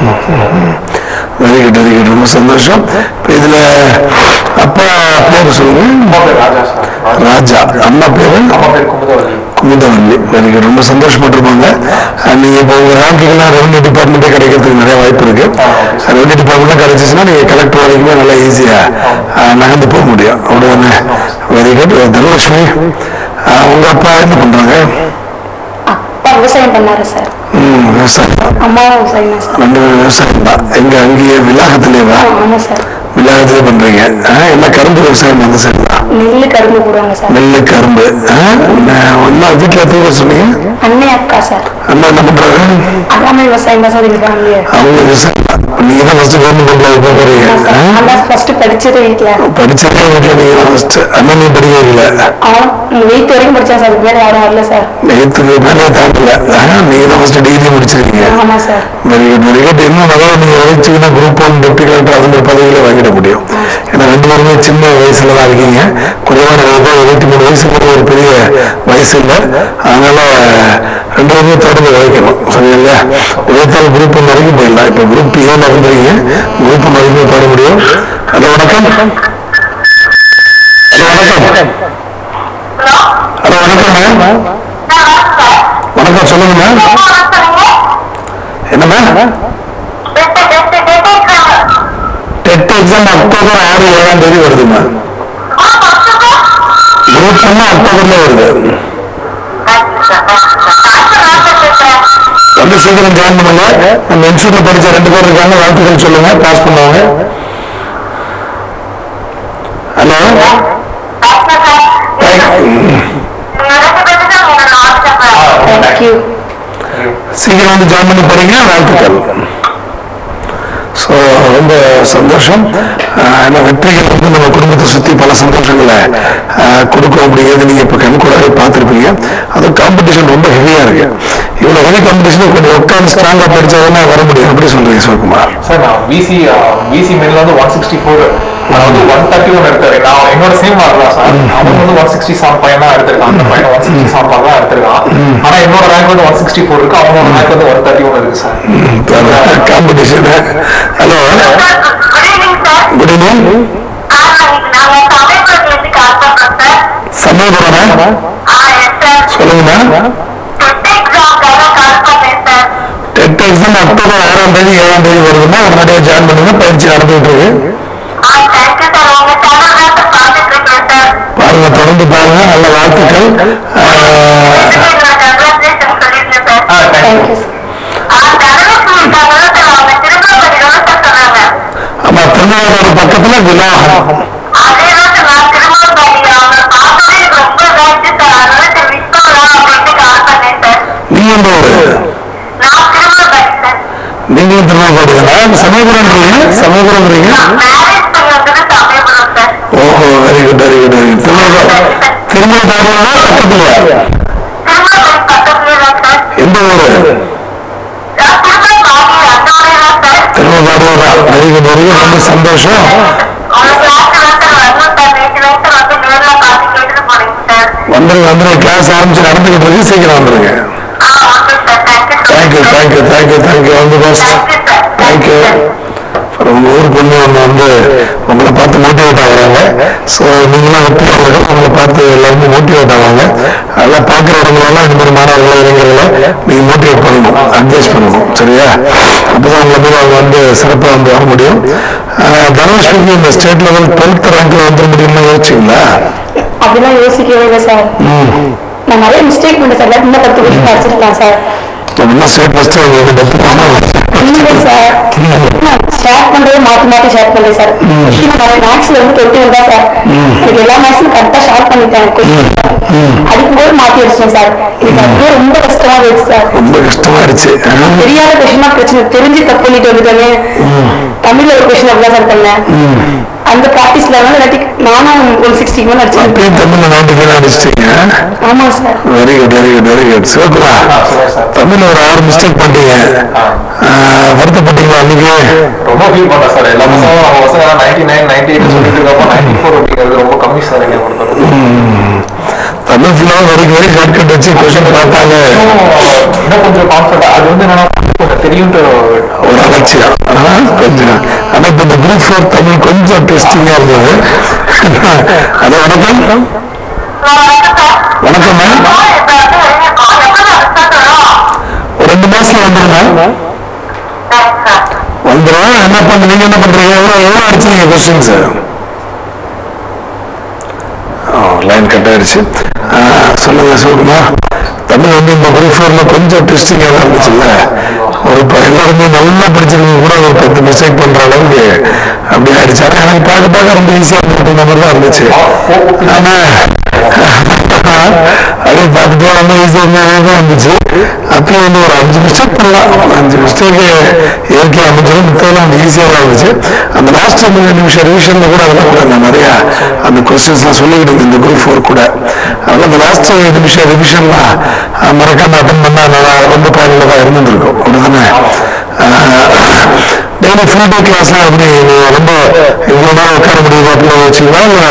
வெரி குட் வெரி குட் ரொம்ப சந்தோஷம் இப்போ இதுல அப்பா பேர் சொல்லுங்க அம்மா பேர் ராஜா சார் ராஜா. ராஜா அம்மா பேரு அம்மா பேர் குமுதவல்லி அமுதவல்லி வெரி குட் ரொம்ப சந்தோஷப்பட்டிருப்பாங்க அஹ் நீங்க இப்போ உங்க ரேங்க்குலாம் ரெவன்யூ டிபார்ட்மெண்ட்டே கிடைக்கிறதுக்கு நிறைய வாய்ப்பு இருக்கு ரெவன்யூ டிபார்ட்மெண்ட்லாம் கிடைச்சிச்சுன்னா நீங்க கலெக்டர் வரைக்குமே நல்லா ஈஸியா நகர்ந்து போக முடியும் அப்படிதானே வெரி குட் தனலட்சுமி அஹ் உங்க அப்பா என்ன பண்றாங்க அப்பா விவசாயம் பண்ணாரு சார் ம் விவசாயம் தான் அம்மாவும் விவசாயம் தான் சார் ரெண்டு பேரும் விவசாயம் தான் எங்க அங்கேயே விலாகத்திலேவா ஆ, ஆமா சார் விலாகத்திலே பண்றீங்க அஹ் என்ன கரும்பு விவசாயம் அந்த சைடு தான் நெல்லு கரும்பு போடுவாங்க சார் நெல்லு கரும்பு அஹ் என்ன வீட்டுல எத்தனை சொன்னீங்க அண்ணன் அக்கா சார் அண்ணா என்ன பண்றாங்க அதாம விவசாயம் தான் சார் எங்க ஃபேமிலியே அவங்க விவசாயம் தான். நீங்க தான் ஃபர்ஸ்ட் கவர்மெண்ட் போக போறீங்க ஆ? அதான் ஃபர்ஸ்ட் படிச்சது வீட்டுல படிச்சதே வீட்டுல நீங்க தான் ஃபர்ஸ்ட் அண்ணன் நீ படிக்கிறீங்கள அவன் எயித் வரைக்கும் படிச்சேன் சார் அதுக்கு மேல யாரும் வரல சார் நேற்றுக்கு மேலே தாண்டல ஆ? நீங்க தான் ஃபர்ஸ்ட் டிகிரி முடிச்சிருக்கீங்க ஆமா sir very good very good இன்னும் நல்லா நீங்க உழைச்சிங்கன்னா குரூப் ஒன் டெப்டி கலெக்டர் அது மாதிரி பதவிகளை வாங்கிட முடியும் ஏன்னா ரெண்டு பேருமே சின்ன வயசுல தான் இருக்கீங்க குறைவான வயது இருபத்தி மூணு வயசுக்கு ஒரு பெரிய வயசு இல்லை அதனால ரெண்டு பேருமே தொடர்ந்து உழைக்கணும் சரிங்களா உழைத்தால் குரூப் ஒன் வரைக்கும் போயிடலாம் இப்போ குரூப் ஏன் வந்துருக்கீங்க குரூப் ஒன் வரைக்கும் போட முடியும் ஹலோ வணக்கம் ஹலோ வணக்கம் ஹலோ வணக்கம்ங்க வணக்கம் சொல்லுங்க என்னம்மா டெட் எக்ஸாம் அக்டோபர் ஆறு ஏழாம் தேதி வருதுமா குரூப் ஒன்று அக்டோபர்ல வருது வந்து சீக்கிரம் ஜாயின் பண்ணுங்க நம்ம இன்ஸ்டியூட்ல படிச்ச ரெண்டு பேர் இருக்காங்க வாழ்த்துக்கள் சொல்லுங்க பாஸ் பண்ணுவாங்க ஹலோ தேங்க்யூ சீக்கிரம் வந்து ஜாயின் பண்ணி போறீங்க வாழ்த்துக்கள் ஸோ ரொம்ப சந்தோஷம் ஆஹ் ஏன்னா வெற்றிகள் வந்து நம்ம குடும்பத்தை சுற்றி பல சந்தோஷங்களை ஆஹ் கொடுக்கும் அப்படிங்கிறது நீங்கள் இப்போ கண்கூடாவே பார்த்துருப்பீங்க அதுவும் காம்படிஷன் ரொம்ப ஹெவியாக இருக்கு இவ்வளோ ஹெவி காம்படிஷன் கொஞ்சம் உட்காந்து ஸ்ட்ராங்காக படிச்சாதானே வர முடியும் எப்படி சொல்றீங்க சிவகுமார் சார் நான் பிசி பிசி மென்ல வந்து ஒன் சிக்ஸ்டி ஃபோர் அதாவது ஒன் தேர்ட்டி ஒன் எடுத்தாரு நான் என்னோட சேம் மார்க் தான் சார் அவன் வந்து ஒன் சிக்ஸ்டி செவன் பையன் தான் எடுத்திருக்கான் அந்த பையன் ஒன் சிக்ஸ்டி செவன் மார்க் தான் எடுத்திருக்கான் ஆனா என்னோட ரேங்க் வந்து ஒன் சிக்ஸ்டி ஃபோர் இருக்கு அவனோட ரேங்க் வந்து ஒன் தேர்ட்டி ஒன் இருக்கு sir competition hello good evening சமயபுரமா சொல்லுங்கண்ணா டெட் எக்ஸாம் அக்டோபர் ஆறாம் தேதி ஏழாம் தேதி வருதுன்னா உடனடியாக ஜாயின் பண்ணுங்க பயிற்சி நடந்துட்டு இருக்கு பாருங்க தொடர்ந்து பாருங்க நல்ல வாழ்த்துக்கள் ஆஹ், தேங்க்யூ சார் ஆமா திருநாளோட பக்கத்துல விலாகம் நீங்க எந்த ஊரு நீங்களும் திருநாள் சமயபுரம் சமயபுரம் ஓஹோ very good very good very good திருநாள் திருமண பாடுறா பக்கத்துல எந்த ஊரு திருமண பாடுறா வெரி குட் வெரி குட் ரொம்ப சந்தோஷம் வந்துருங்க வந்துருங்க கிளாஸ் ஆரம்பிச்சு நடந்துகிட்டு இருக்கு சீக்கிரம் வந்துருங்க தேங்க்யூ தேங்க்யூ தேங்க்யூ தேங்க்யூ வந்து பெஸ்ட் தேங்க்யூ உங்க ஊர் பொண்ணு ஒன்று வந்து உங்களை பார்த்து மோட்டிவேட் ஆகுறாங்க ஸோ நீங்களும் வெற்றியாளர்கள் உங்களை பார்த்து எல்லாருமே மோட்டிவேட் ஆவாங்க அதெல்லாம் பார்க்குறவங்களெல்லாம் இந்த மாதிரி மாணவர்களை இளைஞர்களை நீங்க மோட்டிவேட் பண்ணணும் அட்வைஸ் பண்ணணும் சரியா அப்பதான் உங்களை மீது அவங்க வந்து சிறப்பாக வந்து வர முடியும் ஆஹ் தனுஷ்க்கு இந்த ஸ்டேட் லெவல் டுவெல்த் ரேங்க்ல வந்துட முடியும்னு யோசிச்சிங்களா அப்படிலாம் யோசிக்கவே இல்லை சார் நான் நிறைய மிஸ்டேக் பண்ணேன் சார் இன்னும் பத்து வருஷம் படிச்சிருக்கலாம் சார் அப்படின்னா ஸ்டேட் ஃபஸ்ட்டு இல்லை சார் நான் ஷேர் பண்றது மாத்தி மாத்தி ஷேர் பண்றேன் சார் நான் மேக்ஸ்ல வந்து தொட்டு வந்தா சார் எனக்கு எல்லா மேக்ஸும் கரெக்டா ஷேர் பண்ணிட்டேன் அடிக்கும்போது மாத்தி அடிச்சேன் சார் எனக்கு அப்படியே ரொம்ப கஷ்டமா போயிடுச்சு சார் ரொம்ப கஷ்டமாயிருச்சு ஆஹ் தெரியாத கொஸ்டினா பிரச்சனை தெரிஞ்சு தப்பு பண்ணிட்டு வந்துட்டேனே தமிழ்ல ஒரு கொஸ்டின் அப்படிதான் சார் பண்ணேன் அந்த ப்ராக்டிஸ்ல வந்து இல்லாட்டி நானும் ஒன் சிக்ஸ்டிக்கு மேல அடிச்சேன் அப்படியே தமிழ்ல நாட்டு பேர் அடிச்சிட்டீங்க ஆமா sir very good very good very good Sivakumar சொல்லுங்க சார் தமிழ்ல ஒரு ஆறு மிஸ்டேக் பண்ணிட்டீங்க ஆஹ் வருத்தப்பட்டீங்களா அன்னைக்கு ரொம்ப ஃபீல் பண்ணேன் சார் எல்லா பசங்களும் நம்ம பசங்க நைன்டி நைன் நைன்டி எயிட் சொல்லிட்டு இருக்கப்போ நைன்டி ஃபோர் அப்படிங்கிறது ரொம்ப கம்மி சார் எங்க பொறுத்தவரைக்கும் தமிழ் ஃபுல்லாக வரைக்கும் வரைக்கும் ஷார்ட்கட் வச்சு கொஸ்டின் பார்த்தாங்க இன்னும் கொஞ்சம் கான்ஃபிடன்ட் அது வந்து என்னன்னா கொஞ்சம் தெரியும்ட்டு ஒரு அலட்சியம் ஆஹ் கொஞ்சம் ஆனா இப்ப இந்த குரூப் ஃபோர் தமிழ் கொஞ்சம் டெஸ்டிங்கா இருந்தது அதான் வணக்கம் வணக்கம் மேம் தம்பி நீங்க என்ன பண்றீங்க எவ்வளவு எவ்வளவு அடிச்சீங்க கொஸ்டின்ஸ் லைன் கட் ஆயிடுச்சு ஆ, சொல்லுங்க சிவகுமார் தமிழ் வந்து இந்த குரூப் ஃபோர்ல கொஞ்சம் ட்விஸ்டிங்காக தான் இருந்துச்சுல்ல ஒரு ப- எல்லாருமே நல்லா படிச்சிருக்கவங்க கூட ஒரு பத்து மிஸ்டேக் பண்ற அளவுக்கு அப்படி ஆயிடுச்சு ஆனா எனக்கு பார்க்க பார்க்க ரொம்ப ஈஸியா இருந்த மாதிரி தான் இருந்துச்சு ஆனா அப்படியே பார்த்துட்டு ரொம்ப ஈஸியாக தான் இருந்துச்சு அப்பயும் வந்து ஒரு அஞ்சு மிஸ்டேக் பண்ணலாம் அஞ்சு மிஸ்டேக் இயற்கை அமைஞ்சாலும் மித்ததெல்லாம் வந்து ஈஸியாக தான் இருந்துச்சு அந்த லாஸ்ட் மூணு நிமிஷம் ரிவிஷன்ல கூட அதெல்லாம் கூட நான் நிறைய அந்த கொஸ்டின்ஸ்லாம் சொல்லிக்கிட்டு இருந்தேன் இந்த குரூப் ஃபோர் கூட அதெல்லாம் அந்த லாஸ்ட் நிமிஷம் ரிவிஷன்லாம் மறக்காம அட்டன் பண்ணா நல்லா ரொம்ப பயனுள்ளதாக இருந்திருக்கும் அப்படிதானே டெய்லி ஃபுல் டே கிளாஸ்லாம் எப்படி நீங்க ரொம்ப இவ்வளோ நேரம் உட்கார முடியுமா அப்படின்னு வச்சுங்களா இல்லை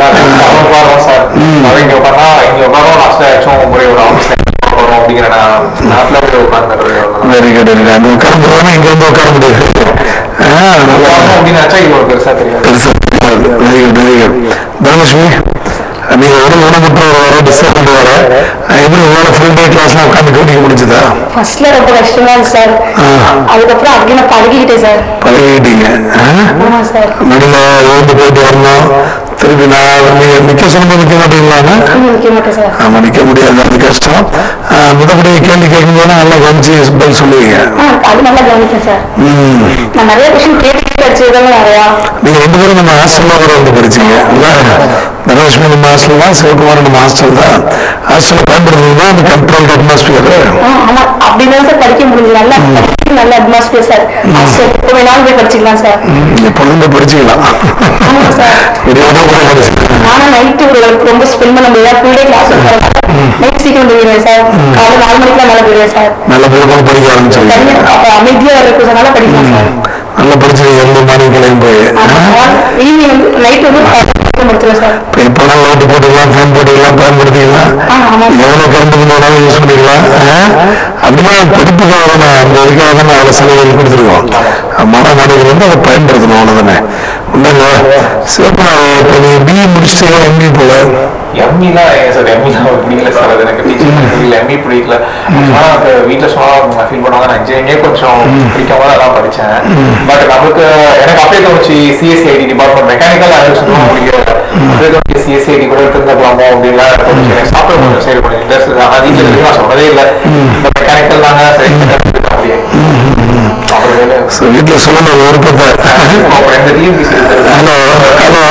இங்க உட்காந்தா இங்க உட்காரோம் லாஸ்ட்ல ஆக்சுவல் போய் ஒரு ஆஃபீஸ்ல வரும் அப்படிங்கிற நான் நாட்டில் போய் உட்காந்துருக்கேன் வெரி குட் வெரி குட் அங்கே உட்கார முடியாம இங்க இருந்து உட்கார முடியாது ஆ, நல்லா அப்படின்னு நினைச்சா இது ஒரு பெருசா தெரியாது பெருசா very good very good Dhanalakshmi நீங்க உடல் ஊனமுற்ற ஒரு வர டிஸ்டர்ப் வர எப்படி உங்களால ஃபுல் டே கிளாஸ்லாம் உட்காந்து கவனிக்க முடிஞ்சதா ஃபர்ஸ்ட்ல ரொம்ப கஷ்டமா இருந்துச்சு சார் அதுக்கப்புறம் அப்படியே நான் பழகிக்கிட்டேன் சார் பழகிட்டீங்க ஆ? ஆமா சார் நடுவில் எழுந்து போயிட்டு வரணும் திருப்பி நான் நீங்க நிக்க சொல்லும்போது நிக்க மாட்டீங்களான்னு நிற்க மாட்டேன் சார் ஆமா நிக்க முடியாது அது கஷ்டம் ஆ, மித்தபடி கேள்வி கேட்கும்போது நல்லா கவனிச்சு பதில் சொல்லுவீங்க ஆ அது நல்லா கவனிப்பேன் சார் ம் நான் நிறைய கொஸ்டின் கேட்டு கேட்டு அடிச்சதுதாங்க நிறையா நீங்க ரெண்டு பேரும் நம்ம ஹாஸ்டல்ல கூட வந்து படிச்சீங்க இல்ல தனலட்சுமி நம்ம ஹாஸ்டல் தான் சிவகுமார் நம்ம ஹாஸ்டல் தான் ஹாஸ்டல்ல பயன்படுத்துறது தான் அந்த கண்ட்ரோல் அட்மாஸ்பியர் ஆ, ஆமா அப்படிதான் சார் படிக்க முடிஞ்சது நல்லா படிக்க நல்ல அட்மாஸ்பியர் சார் ஹாஸ்டல் எப்போ வேணாலும் போய் படிச்சுக்கலாம் சார் எப்பொழுதுமே படிச்சுக்கலாம் ஆமா சார் விடியாத கூட படிச்சுக்கலாம் நானும் நைட்டு ஒரு ரொம்ப ஸ்பெண்ட் பண்ண முடியாது ஃபுல் டே கிளாஸ் நைட் சீக்கிரம் போயிடுவேன் சார் காலையில் நாலு மணிக்கெல்லாம் மேலே போயிடுவேன் சார் நல்ல பேருமா படிக்க ஆரம்பிச்சிருக்கீங்க தனியாக அப்போ அமைதியாக இருக்கிறதுனால படிக்கலாம் சார் நல்லா படிச்சிருக்கீங்க எந்த மார்னிங் கிளையும் போய் ஈவினிங் வந்து நைட் வந்து பத்து முடிச்சிருவேன் சார் இப்போ இப்போலாம் லைட்டு போட்டுக்கலாம் ஃபேன் போட்டுக்கலாம் பயன்படுத்திக்கலாம் ஆ, ஆமா சார். எவ்வளோ கரண்ட் போனாலும் யூஸ் பண்ணிக்கலாம் ஆ? அப்படின்னா படிப்புக்கு வரணும் அந்த இதுக்காக தான் அவ்வளோ செலவுகள் கொடுத்துருக்கோம் மாணவ மாணவிகள் வந்து அதை பயன்படுத்தணும் அவ்வளோதானே உண்மைங்க சிறப்பா இப்போ நீ பிஏ முடிச்சுட்டு எம்ஏ போல எம்மிலாம் ஏன் சார் எம்மிலாம் பிடிக்கல சார் அது எனக்கு டீச்சிங் பிடிக்கல எம்மி பிடிக்கல ஆனால் அது வீட்டில் சொன்னா ஃபீல் பண்ணுவாங்க நான் இன்ஜினியரிங்கே கொஞ்சம் பிடிக்காம தான் அதெல்லாம் படித்தேன் பட் நமக்கு எனக்கு அப்படியே தோணுச்சு சிஎஸ்சிஐடி டிபார்ட்மெண்ட் மெக்கானிக்கல் அது சுத்தமாக பிடிக்கல அப்படியே தோணுச்சு சிஎஸ்சிஐடி கூட எடுத்துருந்தப்பலாமோ அப்படின்லாம் எனக்கு தோணுச்சு எனக்கு சாப்பிட கொஞ்சம் சரி கொஞ்சம் இன்ட்ரெஸ்ட் ஆனால் வீட்டில் இருக்கு நான் சொன்னதே இல்லை இந்த மெக்கானிக்கல் தாங்க சரி அப்படியே அப்புறம் ஸோ வீட்டில் சொல்லணும் ஒரு விருப்பத்தை அப்புறம் இந்த டிஎம்பிசி ஹலோ ஹலோ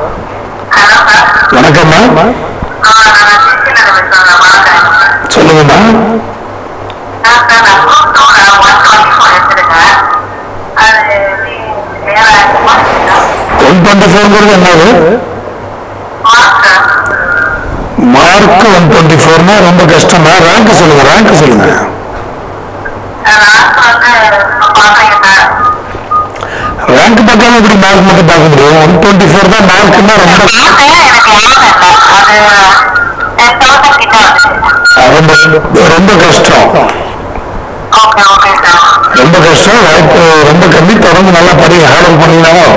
வணக்கம்மா சொல்லுங்கம்மா ஒன் டுவெண்ட்டி ஃபோர்ங்கிறது என்னது மார்க் ஒன் டுவெண்ட்டி ஃபோர்னா ரொம்ப கஷ்டமா ரேங்க் சொல்லுங்க ரேங்க் சொல்லுங்க ரேங்க் பார்க்காம எப்படி மார்க் மட்டும் பார்க்க முடியும் ஒன் டுவெண்ட்டி ஃபோர் தான் மார்க்னா ரொம்ப அஹ் ரொம்ப ரொம்ப கஷ்டம் ரொம்ப கஷ்டம் வாய்ப்பு ரொம்ப கம்மி தொடர்ந்து நல்லா படிங்க ஹேண்டில் பண்ணீங்கன்னாலும்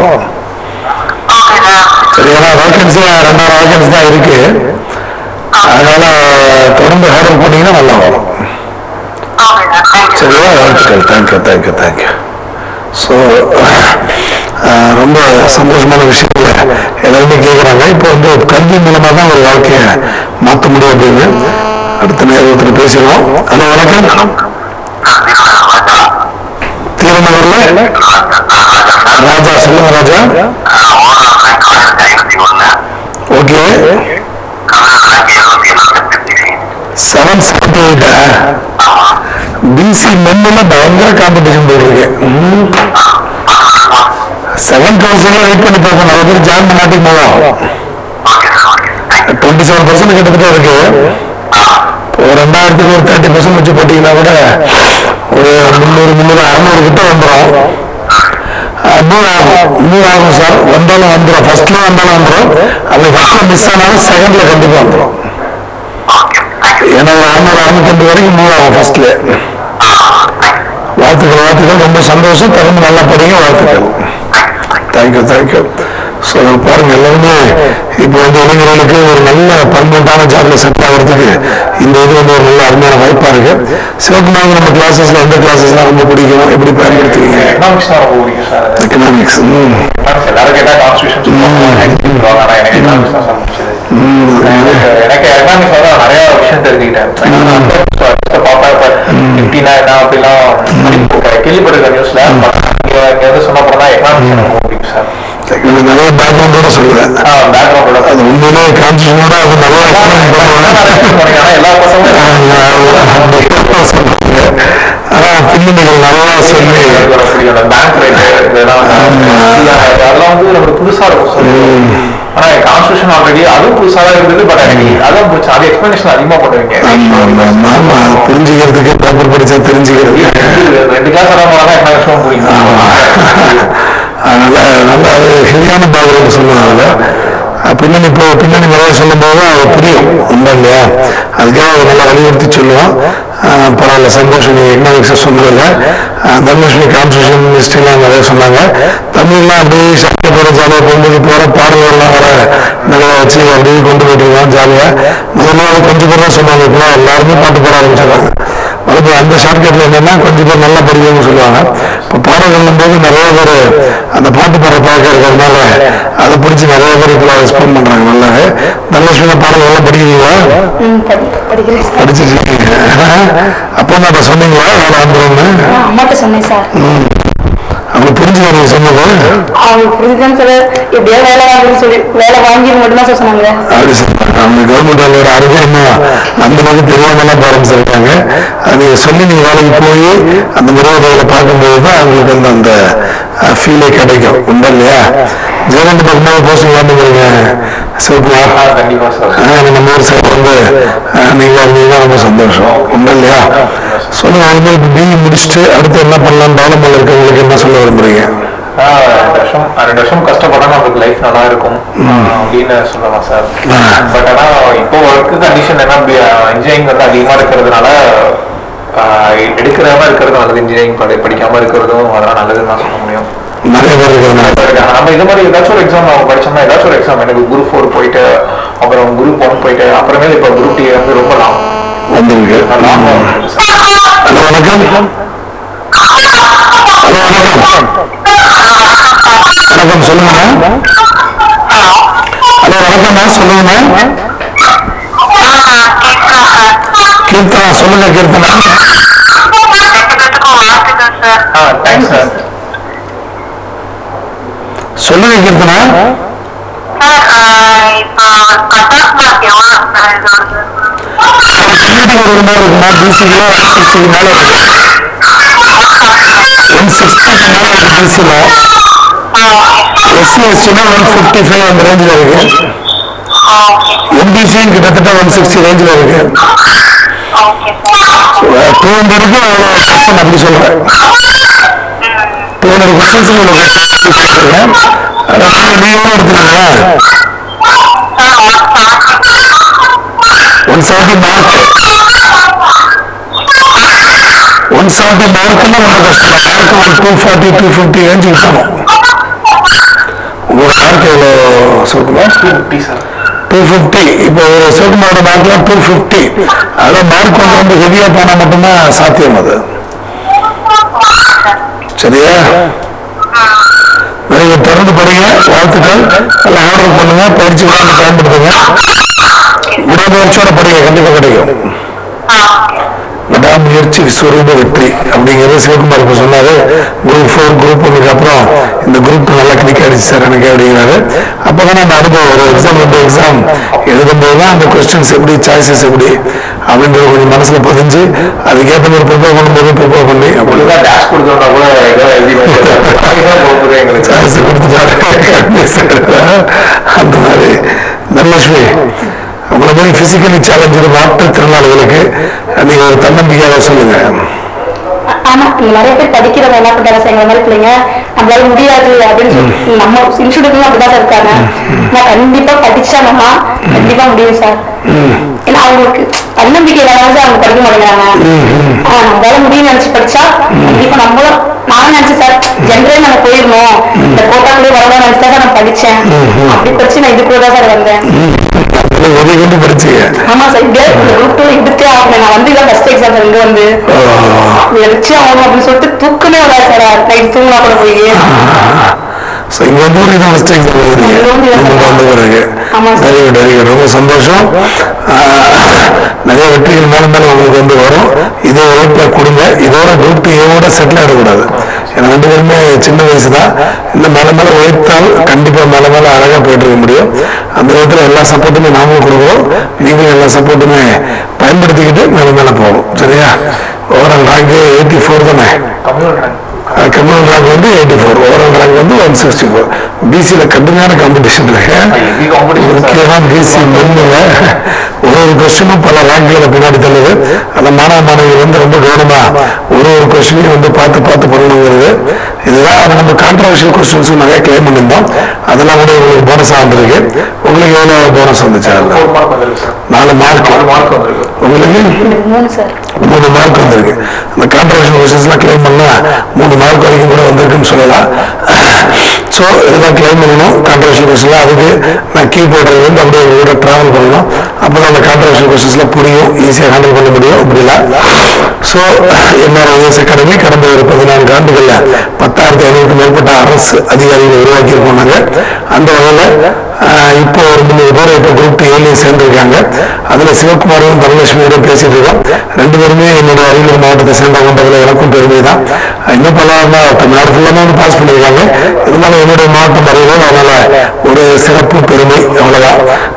சரி ஏன்னா வேகன்சி ரெண்டாயிரம் வேகன்சி தான் இருக்கு அதனால தொடர்ந்து ஹேண்டில் பண்ணீங்கன்னா நல்லா வரும் சரியா வாழ்த்துக்கள் தேங்க்யூ தேங்க்யூ தேங்க்யூ ஸோ ரொம்ப சந்தோஷமான விஷயத்துல எல்லாருமே கேட்குறாங்க இப்போ வந்து கல்வி மூலமா தான் ஒரு வாழ்க்கையை மாற்ற முடியும் அப்படின்னு அடுத்த நேரத்தில் பேசிடுவோம் ஹலோ வணக்கம் திருநகர்ல ராஜா சொல்லுங்க ராஜா ஓகே செவன் செவன்டி எயிட்டா பிசி மென்னுல பயங்கர காம்படிஷன் போயிருக்கு செவன் தௌசண்ட் வெயிட் பண்ணி பார்ப்போம் நிறைய பேர் ஜாயின் பண்ணாட்டி போவோம் டுவெண்ட்டி செவன் பர்சன்ட் கிட்டத்தட்ட இருக்கு ஒரு ரெண்டாயிரத்துக்கு ஒரு தேர்ட்டி பர்சன்ட் வச்சு போட்டீங்கன்னா கூட ஒரு முந்நூறு முந்நூறு அறநூறு கிட்ட வந்துடும் இன்னும் ஆகும் இன்னும் ஆகும் சார் வந்தாலும் வந்துடும் ஃபர்ஸ்ட்ல வந்தாலும் வந்துடும் அப்படி ஃபர்ஸ்ட்ல மிஸ் ஆனாலும் செகண்ட்ல கண்டிப்பா வந்துடும் ஏன்னா ஒரு அறுநூறு அறுநூத்தஞ்சு வரைக்கும் மூவ் ஆகும் ஃபர்ஸ்ட்ல வாழ்த்துக்கள் வாழ்த்துக்கள் ரொம்ப சந்தோஷம் தொடர்ந்து நல்லா படிங்க வாழ்த்துக்கள் தேங்க்யூ தேங்க்யூ ஸோ பாருங்க எல்லாருமே இப்போ வந்து இளைஞர்களுக்கு ஒரு நல்ல பர்மனண்டான ஜாப்ல செட் ஆகிறதுக்கு இந்த இது வந்து ஒரு நல்ல அருமையான வாய்ப்பா இருக்கு சிவகுமார் நம்ம கிளாஸஸ்ல எந்த கிளாஸஸ்லாம் ரொம்ப பிடிக்கும் எப்படி பயன்படுத்துவீங்க எக்கனாமிக்ஸ் தான் ரொம்ப பிடிக்கும் சார் எக்கனாமிக்ஸ் ம் எல்லாரும் கேட்டா கான்ஸ்டியூஷன் சொல்லுவாங்க ஆனா எனக்கு எக்கனாமிக்ஸ் தான் சமைச்சது எனக்கு எக்கனாமிக்ஸ் வந்து நான் நிறைய விஷயம் தெரிஞ்சுக்கிட்டேன் பாப்பா இப்ப நிப்டினா என்ன அப்படிலாம் கேள்விப்பட்டிருக்க நியூஸ்ல இங்க இங்க வந்து சொன்ன அப்புறம் தான் எக்கனாமிக்ஸ் எனக்கு ரொம்ப பிடிக்கும் சார் எனக்கு நிறைய பேக்ரவுண்டோட சொல்லுவேன் பேக்ரவுண்டோட அது உண்மையிலே கான்ஸ்டியூஷனோட அது நிறைய ஆனா எல்லா பசங்களும் ஆனா பின்னணிகள் நல்லா சொல்லி பேங்க் ரேட்டு இதெல்லாம் அதெல்லாம் வந்து நமக்கு புதுசா இருக்கும் சொல்லி ஆனா கான்ஸ்டியூஷன் ஆல்ரெடி அதுவும் புதுசா தான் இருந்தது பட் எனக்கு அதான் பிடிச்ச அது எக்ஸ்பிளனேஷன் அதிகமா பண்ணுவீங்க ஆமா, ஆமா, ஆமா, ஆமா. புரிஞ்சுக்கிறதுக்கு பேப்பர் படிச்சா தெரிஞ்சுக்கிறதுக்கு ரெண்டு- ரெண்டு கிளாஸ் எல்லாம் போனா என்ன விஷயம் புரியும் அதனால நல்ல அது ஹெவியான பேக்ரவுண்ட் சொல்லுவாங்க பின்னணி இப்போ பின்னணி நிறைய சொல்லும் போது அது புரியும் உண்மை இல்லையா அதுக்காக அதை நல்லா வலியுறுத்தி சொல்லுவோம் ஆஹ் பரவாயில்ல சந்தோஷம் நீ எக்கனாமிக்ஸை சொன்னதில்ல தனலட்சுமி கான்ஸ்டியூஷன் ஹிஸ்ட்ரிலாம் நிறைய சொன்னாங்க தமிழ்லாம் அப்படியே சட்டை போகிற ஜாலியாக போகும்போது போகிற பாடல்கள்லாம் வர நல்லா வச்சு அப்படியே கொண்டு போயிட்டு இருக்கோம் ஜாலியாக முதல்ல அது கொஞ்சம் பேர் தான் சொன்னாங்க இப்போ எல்லாருமே பாட்டு பாட ஆரம்பிச்சிடுறாங்க மறுபடியும் அந்த ஷார்ட்கட்ல என்னன்னா கொஞ்சம் பேர் நல்லா படிக்கணும்னு சொல்லுவாங்க இப்போ பாடம் போது நிறைய பேர் அந்த பாட்டு பாட பழக்கம் இருக்கிறதுனால அதை பிடிச்சி நிறைய பேர் இப்போ ரெஸ்பாண்ட் பண்றாங்க நல்லாவே நல்ல சின்ன பாடல் எல்லாம் படிக்கிறீங்களா ம், படி- படிக்கிறேன் சார் படிச்சுட்டு இருக்கீங்க அப்போ நான் இப்போ சொன்னீங்களா வேலை வந்துரும்னு நான் அம்மாட்ட சொன்னேன் சார் அவங்க புரிஞ்சுக்க நீங்க சொன்னது அவங்க புரிஞ்சுதான் சார் எப்படியா வேலை வாங்குன்னு சொல்லி வேலை வாங்கி மட்டும்தான் சார் சொன்னாங்க அப்படி சொல்றாங்க அவங்க கவர்மெண்ட் வேலையோட அருமையமா அந்த மாதிரி தெரியாமலாம் போக ஆரம்பிச்சிருக்காங்க அது நீங்க சொல்லி நீங்க வேலைக்கு போய் அந்த நிறுவனங்களை பார்க்கும்போது தான் அவங்களுக்கு வந்து அந்த ஃபீலே கிடைக்கும் உண்டா இல்லையா ஜெயலலிதா பக்கமாக போஸ்டிங் வாங்கிக்கிறீங்க சிவகுமார் கண்டிப்பா சார் ஆஹ் நம்ம ஊர் சைடு வந்து ஆஹ் நீங்க இருந்தீங்கன்னா ரொம்ப சந்தோஷம் உண்டா இல்லையா சொல்லுங்க அது மாதிரி பிஇ முடிச்சுட்டு அடுத்து என்ன பண்ணலாம் டெவலப்மெண்ட் இருக்கவங்களுக்கு என்ன சொல்ல விரும்புறீங்க ஆஹ் ரெண்டு வருஷம் ரெண்டு வருஷம் கஷ்டப்பட்டா நமக்கு லைஃப் நல்லா இருக்கும் ஆஹ் அப்படின்னு சொல்லலாம் சார் பட் ஆனா இப்போ ஒர்க்கு கண்டிஷன் என்ன இன்ஜினியரிங் வந்து அதிகமா இருக்கிறதுனால ஆஹ் எடுக்கிறவங்க இருக்கிறது நல்லது இன்ஜினியரிங் படி படிக்காம இருக்கிறதும் அதெல்லாம் நல்லதுன்னு நான் சொல்ல முடியும் நிறைய பேர் இருக்கிறதுனால நம்ம இது மாதிரி ஏதாச்சும் ஒரு எக்ஸாம் நம்ம படிச்சோம்னா ஏதாச்சும் ஒரு எக்ஸாம் எனக்கு குரூப் ஃபோர் போயிட்டு அப்புறம் குரூப் ஒன் போயிட்டு அப்புறமேல இப்போ குரூப் டி வந்து ரொம்ப லாங் வந்திருக்கு லாங் ஹலோ வணக்கம் ஹலோ வணக்கம் வணக்கம் சொல்லுங்க ஹலோ வணக்கம்மா சொல்லுங்க கீர்த்தனா சொல்லுங்க கீர்த்தனா ஆ தேங்க்ஸ் சார் சொல்லுங்க கீர்த்தனா கம்யூனிட்டி ஒரு மாதிரி இருக்குமா பிசிக்கு ஒன் சிக்ஸ்டிக்கு மேலே இருக்கு ஒன் சிக்ஸ்டிக்கு மேலே இருக்கு பிசியில் எஸ்சி எஸ்டினா ஒன் ஃபிஃப்டி ஃபைவ் அந்த ரேஞ்சில் இருக்கு எம்பிசியும் கிட்டத்தட்ட ஒன் சிக்ஸ்டி ரேஞ்சில் இருக்கு டூ ஹண்ட்ரடுக்கு அவ்வளோ கொஸ்டின் அப்படி சொல்கிறேன் டூ ஹண்ட்ரட் கொஸ்டின்ஸ் உங்களுக்கு சொல்லிருக்கேன் அதாவது நீங்களும் எடுத்துக்கீங்களா one seventy mark one seventy மார்க்குன்னா ரொம்ப கஷ்டம் மார்க் ஒரு டூ ஃபார்ட்டி டூ ஃபிஃப்டி ரேஞ்சுக்கு போகணும் உங்களோட மார்க் எவ்வளோ சொல்லுங்கள் two fifty sir two fifty இப்போ ஒரு சிவகுமாரோட மார்க்லாம் டூ ஃபிஃப்டி அதில் மார்க் வந்து ரொம்ப ஹெவியாக போனால் மட்டும்தான் சாத்தியம் அது சரியா நீங்க தொடர்ந்து படிங்க வாழ்த்துக்கள் நல்லா ஆர்டர் பண்ணுங்க பயிற்சி வாங்கி பயன்படுத்துங்க விடாமுயற்சியோட படிங்க கண்டிப்பா கிடைக்கும் விடாமுயற்சி விஸ்வரூப வெற்றி அப்படிங்கிறது சிவகுமார் இப்ப சொன்னாரு குரூப் ஃபோர் குரூப் ஒன்றுக்கு அப்புறம் இந்த குரூப் நல்லா கிளிக் ஆயிடுச்சு சார் எனக்கு அப்படிங்கிறாரு அப்பதான் அந்த அனுபவம் ஒரு எக்ஸாம் ரெண்டு எக்ஸாம் எழுதும்போது தான் அந்த கொஸ்டின்ஸ் எப்படி சாய்ஸஸ் எப்படி அப்படின்றது கொஞ்சம் மனசுல பதிஞ்சு அதுக்கேற்ற மாதிரி ப்ரிப்பேர் பண்ணும்போது ப்ரிப்பேர் பண்ணி அப்படி ஒழுங்கா டேஷ் கொடுத்தோம்னா கூட ஏதோ எழுதி வச்சிருக்காங்க போகுது எங்களுக்கு சாய்ஸ் கொடுத்துட்டாரு அந்த மாதிரி தனலட்சுமி உங்களை மாதிரி பிசிக்கலி சேலஞ்சு மாற்றுத்திறனாளிகளுக்கு நீங்க ஒரு தன்னம்பிக்கையாக சொல்லுங்க ஆமா இங்க நிறைய பேர் படிக்கிறவங்க என்ன பண்றாங்க எங்க மாதிரி பிள்ளைங்க நம்மளால முடியாது அப்படின்னு சொல்லி நம்ம இன்ஸ்டியூட்ல அப்படிதான் சார் இருக்காங்க நான் கண்டிப்பா படிச்சாங்கன்னா கண்டிப்பா முடியும் சார் ஏன்னா அவங்களுக்கு தன்னம்பிக்கை இல்லாத அவங்க படிக்க மாட்டேங்கிறாங்க ஆனா நம்மளால முடியும் நினைச்சு படிச்சா கண்டிப்பா நம்மளும் நான் நினைச்சேன் சார் ஜென்ரே நம்ம போயிடணும் இந்த கோட்டாக்குள்ளே வரணும் நினைச்சு தான் நான் படிச்சேன் அப்படி படிச்சு நான் இதுக்குள்ள தான் சார் வந்தேன் உதவி கொண்டு படிச்சீங்க ஆமா சார் இப்படியே இந்த குரூப் டூ எடுத்தே ஆகணும் நான் வந்து இதான் ஃபர்ஸ்ட் எக்ஸாம் இங்க வந்து எடுத்தே ஆகணும் அப்படின்னு சொல்லிட்டு தூக்கமே வராது சார் நைட் தூங்கினா கூட போய் ஸோ இங்க வந்து ஒரு இதான் ஃபஸ்ட் எக்ஸாம் எழுதுறீங்க இங்க வந்து இதான் இங்க வந்த பிறகு ஆமா sir. Very good very good ரொம்ப சந்தோஷம் ஆஹ், நிறைய வெற்றிகள் மேல மேல உங்களுக்கு வந்து வரும் இதை உழைப்ப கொடுங்க இதோட குரூப் ஏவோட செட்டில் ஆகிடக்கூடாது ஏன்னா ரெண்டு பேருமே சின்ன வயசு தான் இன்னும் மேல மேல உழைத்தால் கண்டிப்பா மேல மேல அழகா போயிட்டு இருக்க முடியும் அந்த விதத்துல எல்லா சப்போர்ட்டுமே நாமும் கொடுக்குறோம் நீங்களும் எல்லா சப்போர்ட்டுமே பயன்படுத்திக்கிட்டு மேல மேல போகணும் சரியா ஓவரால் ரேங்க் எயிட்டி ஃபோர் தானே கம்ப்யூட்டர் கம்யூனல் ரேங்க் வந்து எயிட்டி ஃபோர் ஓவரால் ரேங்க் வந்து ஒன் சிக்ஸ்டி ஃபோர் பிசியில் கடுமையான காம்படிஷன் இருக்கு இது competition sir. முக்கியமாக பிசி மென்னுல ஒரு ஒரு கொஸ்டினும் பல ரேங்க்களை பின்னாடி தள்ளுது அந்த மாணவ மாணவிகள் வந்து ரொம்ப கவனமா ஒரு ஒரு கொஸ்டினையும் வந்து பார்த்து பார்த்து பண்ணணுங்கிறது இதுதான் அது நம்ம கான்ட்ரவர்ஷியல் கொஸ்டின்ஸும் நிறைய கிளைம் பண்ணியிருந்தோம் அதெல்லாம் கூட உங்களுக்கு போனஸாக வந்திருக்கு உங்களுக்கு எவ்வளோ போனஸ் வந்துச்சு அதில் ஒரு மார்க் வந்திருக்கு சார் நாலு மார்க் நாலு மார்க் வந்திருக்கு உங்களுக்கு எனக்கு மூணு சார் மூணு மார்க் வந்திருக்கு அந்த கான்ட்ரவர்ஷியல் கொஸ்டின்ஸ்லாம் கிளைம் பண்ணா மூணு மார்க் வரைக்கும் கூட வந்திருக்குன்னு சொல்லலாம் ஸோ இதெல்லாம் கிளைம் பண்ணணும் கான்ட்ரவர்ஷியல் கொஸ்டின்லாம் அதுக்கு நான் கீ போடுறது வந்து அப்படியே உங்க கூட ட்ராவல் பண்ணணும் அப்போ தான் அந்த கான்ட்ரவர்ஷியல் கொஸ்டின்ஸ்லாம் புரியும் ஈஸியாக ஹேண்டில் பண்ண முடியும் அப்படிலாம் ஸோ என்ஆர்ஐஎஸ் அகாடமி கடந்த ஒரு பதினான்கு ஆண்டுகளில் பத்தாயிரத்தி ஐநூறுக்கும் மேற்பட்ட அரசு அதிகாரிகளை உருவாக்கியிருக்கோம் நாங்கள் அந்த வகையில் ஆஹ் இப்போ ஒரு முந்நூறு பேர் இப்போ குரூப் டி ஏழையும் சேர்ந்திருக்காங்க அதுல சிவகுமாரும் தனலட்சுமியோடும் பேசிட்டு இருக்கோம் ரெண்டு பேருமே என்னோட அரியலூர் மாவட்டத்தை சேர்ந்தவங்கன்றதுல எனக்கும் பெருமை தான் இன்னும் பல ஆண்டு தமிழ்நாடு ஃபுல்லாக வந்து பாஸ் பண்ணியிருக்காங்க இருந்தாலும் என்னுடைய மாவட்டம் அரியலூர் அதனால ஒரு சிறப்பு பெருமை அவ்வளவுதான்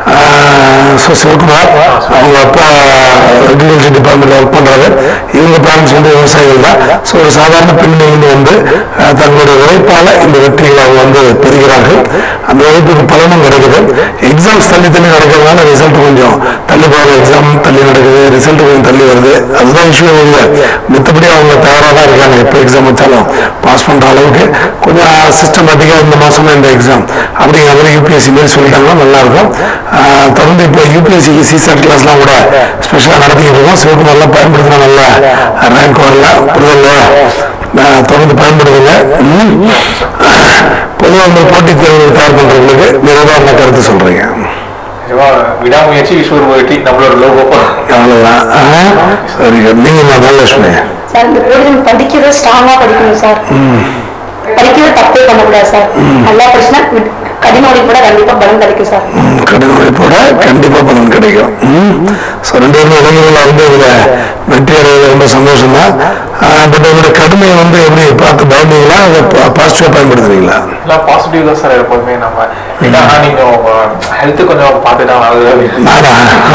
ஸோ சிவகுமார் அவங்க அப்பா அக்ரிகல்ச்சர் டிபார்ட்மெண்ட்ல ஒர்க் பண்றாரு இவங்க பேரண்ட்ஸ் வந்து விவசாயிகள் தான் ஸோ ஒரு சாதாரண பெண்ணிலிருந்து வந்து ஆஹ் தங்களுடைய உழைப்பால இந்த வெற்றிகளை அவங்க வந்து பெறுகிறார்கள் அந்த உழைப்புக்கு பலனும் கிடைக்குது எக்ஸாம்ஸ் தள்ளி தள்ளி நடக்கிறதுனால ரிசல்ட் கொஞ்சம் தள்ளி போகிற எக்ஸாம் தள்ளி நடக்குது ரிசல்ட் கொஞ்சம் தள்ளி வருது அதுதான் இஷ்யூ இல்லை மித்தபடி அவங்க தயாராக தான் இருக்காங்க எப்போ எக்ஸாம் வச்சாலும் பாஸ் பண்ற அளவுக்கு கொஞ்சம் சிஸ்டமேட்டிக்காக இந்த மாசம் இந்த எக்ஸாம் அப்படிங்கிற மாதிரி யூபிஎஸ்சி மாதிரி சொல்லிட்டாங்கன்னா நல்லா இருக்கும் ஆஹ் தொடர்ந்து இப்போ யூபிஎஸ்சிக்கு சிசாட் கிளாஸ்லாம் கூட ஸ்பெஷலாக நடத்திக்கிட்டு இருக்கோம் சிவகுமார்லாம் பயன்படுத்தினா நல்லா ரேங்க் வரலாம் புரிதல்ல ஆஹ் தொடர்ந்து பயன்படுத்துங்க ம். பொதுவாக இந்த போட்டித் தேர்வு தயார் பண்றவங்களுக்கு நிறைவான கருத்து சொல்றீங்க நிஜமா விடாமுயற்சி ஈஸ்வர் வெற்றி நம்மளோட லோகோ அவ்வளவுதான் ஆஹ் சரி நீங்க நான் தனலட்சுமி சார் இந்த போர்டு படிக்கிறது ஸ்ட்ராங்கா படிக்கணும் சார் படிக்கிறது தப்பே பண்ணக்கூடாது சார் நல்லா படிச்சுனா கடின உழைப்போட கண்டிப்பா பலன் கிடைக்கும் சார் ம், கடின உழைப்போட கண்டிப்பா பலன் கிடைக்கும் ஸோ ரெண்டு பேரும் இளைஞர்கள் வந்து இதுல வெற்றி அடைவது ரொம்ப சந்தோஷம் தான் பட் இதோட கடுமையை வந்து எப்படி பார்த்து பயந்தீங்களா அதை பாசிட்டிவா பயன்படுத்துறீங்களா எல்லாம் பாசிட்டிவ் தான் சார் எப்போதுமே நம்ம ஏன்னா நீங்க உங்க ஹெல்த் கொஞ்சம் பார்த்துட்டா நல்லது நானா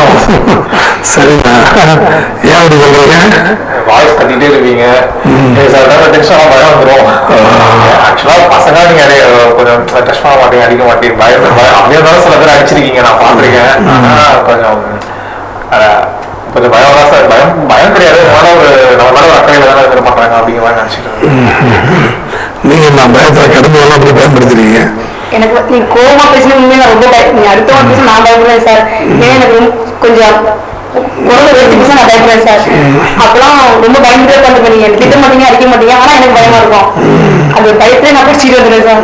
சரிண்ணா ஏன் அப்படி சொல்றீங்க வாய்ஸ் கத்திட்டே இருப்பீங்க சார் டென்ஷன் பயம் வந்துடும் ஆக்சுவலா பசங்க நீங்க நிறைய கொஞ்சம் டச் பண்ண மாட்டீங்க அடிக்க மாட்டீங்க பயம் பயம் அப்படியே இருந்தாலும் சில பேர் அடிச்சிருக்கீங்க நான் பார்த்துருக்கேன் ஆனா கொஞ்சம் அஹ், கொஞ்சம் பயம் தான் சார் பயம் பயம் கிடையாது அதனால ஒரு நம்ம மேல ஒரு அக்கறையில தானே இருக்க மாட்டாங்க அப்படிங்கிற மாதிரி நினைச்சிட்டு நீங்க நான் பயத்துல கடுமையெல்லாம் அப்படி பயன்படுத்துறீங்க எனக்கு வந்து நீங்க கோவமா பேசினா உண்மையில நான் ரொம்ப பய- நீங்க அடுத்தவங்க பேச நான் பயப்படுறேன் சார் ஏன்னா எனக்கு ரொம்ப கொஞ்சம் குரல் வெட்டி பேச நான் பயப்படுறேன் சார் அப்பெல்லாம் ரொம்ப பயந்துட்டே உட்காந்துருப்பேன் நீங்க எனக்கு திட்ட மாட்டீங்க அடிக்க மாட்டீங்க ஆனா எனக்கு பயமா இருக்கும் அந்த பயத்துல நான் போய் சீட்டு வந்துடுறேன் சார்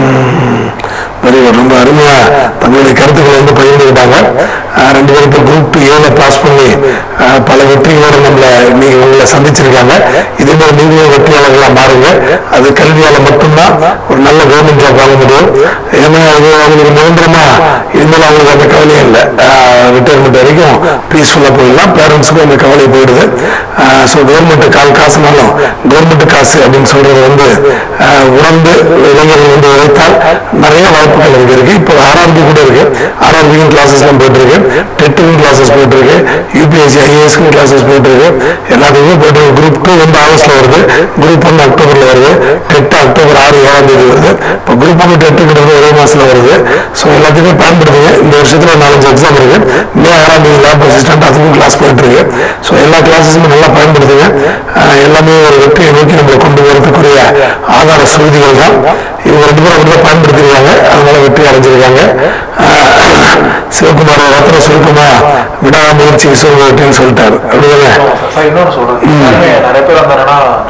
வெரி குட் ரொம்ப அருமையா தங்களுடைய கருத்துக்களை வந்து பகிர்ந்துக்கிட்டாங்க ஆஹ் ரெண்டு பேரும் இப்போ குரூப் டூ ஏல பாஸ் பண்ணி ஆஹ் பல வெற்றிகளோட நம்மளை நீங்க உங்களை சந்திச்சிருக்காங்க இதே மாதிரி நீங்களும் வெற்றியாளர்களா மாறுங்க அது கல்வியால மட்டும்தான் ஒரு நல்ல கவர்மெண்ட் ஜாப் வாங்க முடியும் ஏன்னா அது அவங்களுக்கு நிரந்தரமா இனிமேல் அவங்களுக்கு அந்த கவலையே இல்லை ரிட்டையர்மெண்ட் வரைக்கும் பீஸ்ஃபுல்லா போயிடலாம் பேரண்ட்ஸுக்கும் அந்த கவலை போயிடுது ஸோ கவர்மெண்ட் கால் காசுனாலும் கவர்மெண்ட் காசு அப்படின்னு சொல்றது வந்து ஆஹ் உணர்ந்து இளைஞர்கள் வந்து உழைத்தால் நிறைய வாய்ப்புகள் இருக்கு இருக்கு இப்போ ஆர்ஆர்பி கூட இருக்கு ஆர்ஆர்பிக்கும் கிளாஸஸ்லாம் போயிட்டு இருக்கு டெட்டுக்கும் கிளாஸஸ் போயிட்டு இருக்கு யூபிஎஸ்சி ஐஏஎஸ்க்கும் கிளாஸஸ் போயிட்டு இருக்கு எல்லாத்துக்குமே போயிட்டு இருக்கு குரூப் டூ வந்து ஆகஸ்ட்ல வருது குரூப் ஒன் அக்டோபர்ல வருது டெட் அக்டோபர் ஆறு ஏழாம் தேதி வருது இப்போ குரூப் ஒன் டெட்டு கிட்ட ஒரே மாசத்துல வருது ஸோ எல்லாத்தையுமே பயன்படுத்துங்க இந்த வருஷத்துல நாலஞ்சு எக்ஸாம் இருக்கு மே ஆறாம் தேதி லேப் அசிஸ்டன்ட் அதுக்கும் கிளாஸ் போயிட்டு இருக்கு ஸோ எல்லா கிளாஸஸுமே நல்லா பயன்படுத்துங்க ஆஹ் எல்லாமே ஒரு வெற்றியை நோக்கி நம்மளை கொண்டு வரதுக்குரிய ஆதார சுருதிகள் தான் இவங்க ரெண்டு பேரும் அப்படிதான் பயன்படுத்திருக்காங்க அதனால வெற்றி அடைஞ்சிருக்காங்க ஆஹ் சிவகுமார் ரத்ன சுருக்கமா விடாமுயற்சி விசுவ வெற்றின்னு சொல்லிட்டாரு அப்படிதானே சார் இன்னொன்று சொல்றேன் எல்லாருமே நிறைய பேர் வந்து என்னன்னா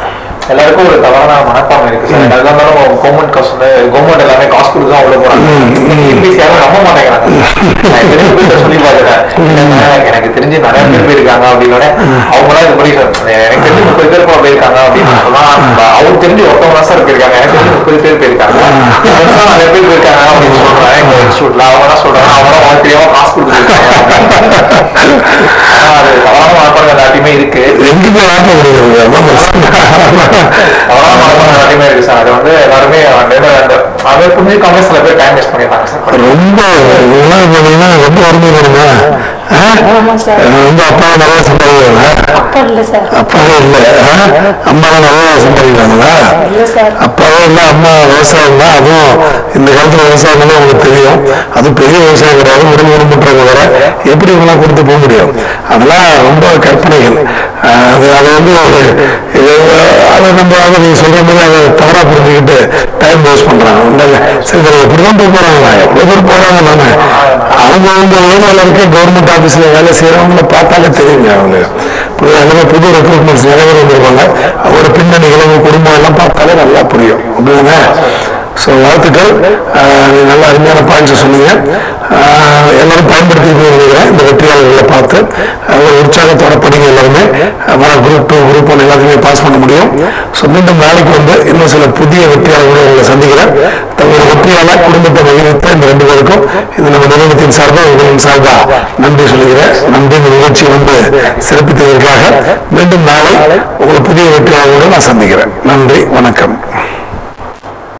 எல்லாருக்கும் ஒரு தவறான மனப்பான்மை இருக்கு சார் எதா இருந்தாலும் கவர்மெண்ட் காசு கவர்மெண்ட் எல்லாமே காசு கொடுத்து தான் உள்ள போறாங்க இங்கிலீஷ் யாரும் நம்ப மாட்டேங்கிறாங்க நான் தெரிஞ்ச பேர் சொல்லி பாக்குறேன் இல்லைங்க, எனக்கு தெரிஞ்சு நிறைய பேர் போயிருக்காங்க அப்படின்னு அவங்களாம் இது பண்ணி சொன்னாங்க. எனக்கு தெரிஞ்சு முப்பது பேர் போல போயிருக்காங்க அப்படின்னு சொன்னா அவருக்கு தெரிஞ்சு ஒருத்தவங்க தான் சார் போயிருக்காங்க எனக்கு தெரிஞ்சு முப்பது பேர் போயிருக்காங்க friends எல்லாம் நிறைய பேர் போயிருக்காங்க அப்படின்னு சொல்றாங்க எங்க இன்ஸ்டியூட்ல அவங்க என்ன சொல்றாங்க அவங்க அவங்க தெரியாம காசு கொடுத்துருக்காங்க ஆனா அது தவறான மனப்பான்மை எல்லாத்தையுமே இருக்கு எங்கேயுமே வாட்ட முடியாது அதான் பிரச்சனை. தவறான மனப்பான்மை எல்லாத்தையுமே இருக்கு சார் அது வந்து எல்லாருமே வந்து அந்த அதை புரிஞ்சுக்காம சில பேர் டைம் வேஸ்ட் பண்ணிடுறாங்க சார் ரொம்ப இதெல்லாம் பார்த்தீங்கன்னா ரொம்ப வறுமை வருங்க ஆ? ஆமா சார் ரொம்ப அப்பா நல்லா சம்பாதிக்கிறாங்க அப்பா இல்ல சார் அப்பாவே இல்லை அம்மா நல்லா சம்பாதிக்கிறாங்களா இல்ல சார் அப்பாவே இல்லை அம்மா விவசாயம் தான் அதுவும் இந்த காலத்துல விவசாயம் தான் உங்களுக்கு தெரியும் அது பெரிய விவசாயம் கிடையாது ஒரு மூணு முட்டுறவங்க வர எப்படி இவங்களாம் கொடுத்து போக முடியும் அதெல்லாம் ரொம்ப கற்பனைகள் ஆஹ் அது அதை வந்து ஒரு இது, அதை நம்ம அதை நீங்க சொல்ற மாதிரி அதை தவறா புரிஞ்சுக்கிட்டு டைம் வேஸ்ட் பண்றாங்க உண்மையில சரி சரி இப்படிதான் போய் போறாங்களா எவ்வளவு பேர் போறாங்க நானு அவங்க வந்து ஏரியாவில் இருக்க கவர்மெண்ட் ஆபீஸ்ல வேலை செய்யறவங்கள பார்த்தாலே தெரியுங்க அவங்க புது எல்லாமே புது ரெக்ரூட்மெண்ட்ஸ் நிறைய பேர் வந்திருப்பாங்க அவரோட பின்னணிகள் அவங்க குடும்பம் எல்லாம் பார்த்தாலே நல்லா புரியும் அப்படிதானே ஸோ வாழ்த்துக்கள் ஆஹ் நீங்க நல்ல அருமையான பாயிண்ட்ஸ் சொன்னீங்க ஆஹ் எல்லாரும் பயன்படுத்தி நினைக்கிறேன் இந்த வெற்றியாளர்களை பார்த்து ஆஹ் ஒரு உற்சாகத்தோட படிங்க எல்லாருமே ஆஹ் வர குரூப் டூ குரூப் ஒன் எல்லாத்தையுமே பாஸ் பண்ண முடியும் ஸோ மீண்டும் நாளைக்கு வந்து இன்னும் சில புதிய வெற்றியாளர்களை உங்களை சந்திக்கிறேன் தங்களோட வெற்றியாளர் குடும்பத்தை மகிழ்த்த இந்த ரெண்டு பேருக்கும் இது நம்ம நிறுவனத்தின் சார்பாக உங்களின் சார்பாக நன்றி சொல்கிறேன் நன்றி இந்த நிகழ்ச்சி வந்து சிறப்பித்ததற்காக மீண்டும் நாளை உங்களை புதிய வெற்றியாளர்களோடு நான் சந்திக்கிறேன் நன்றி வணக்கம்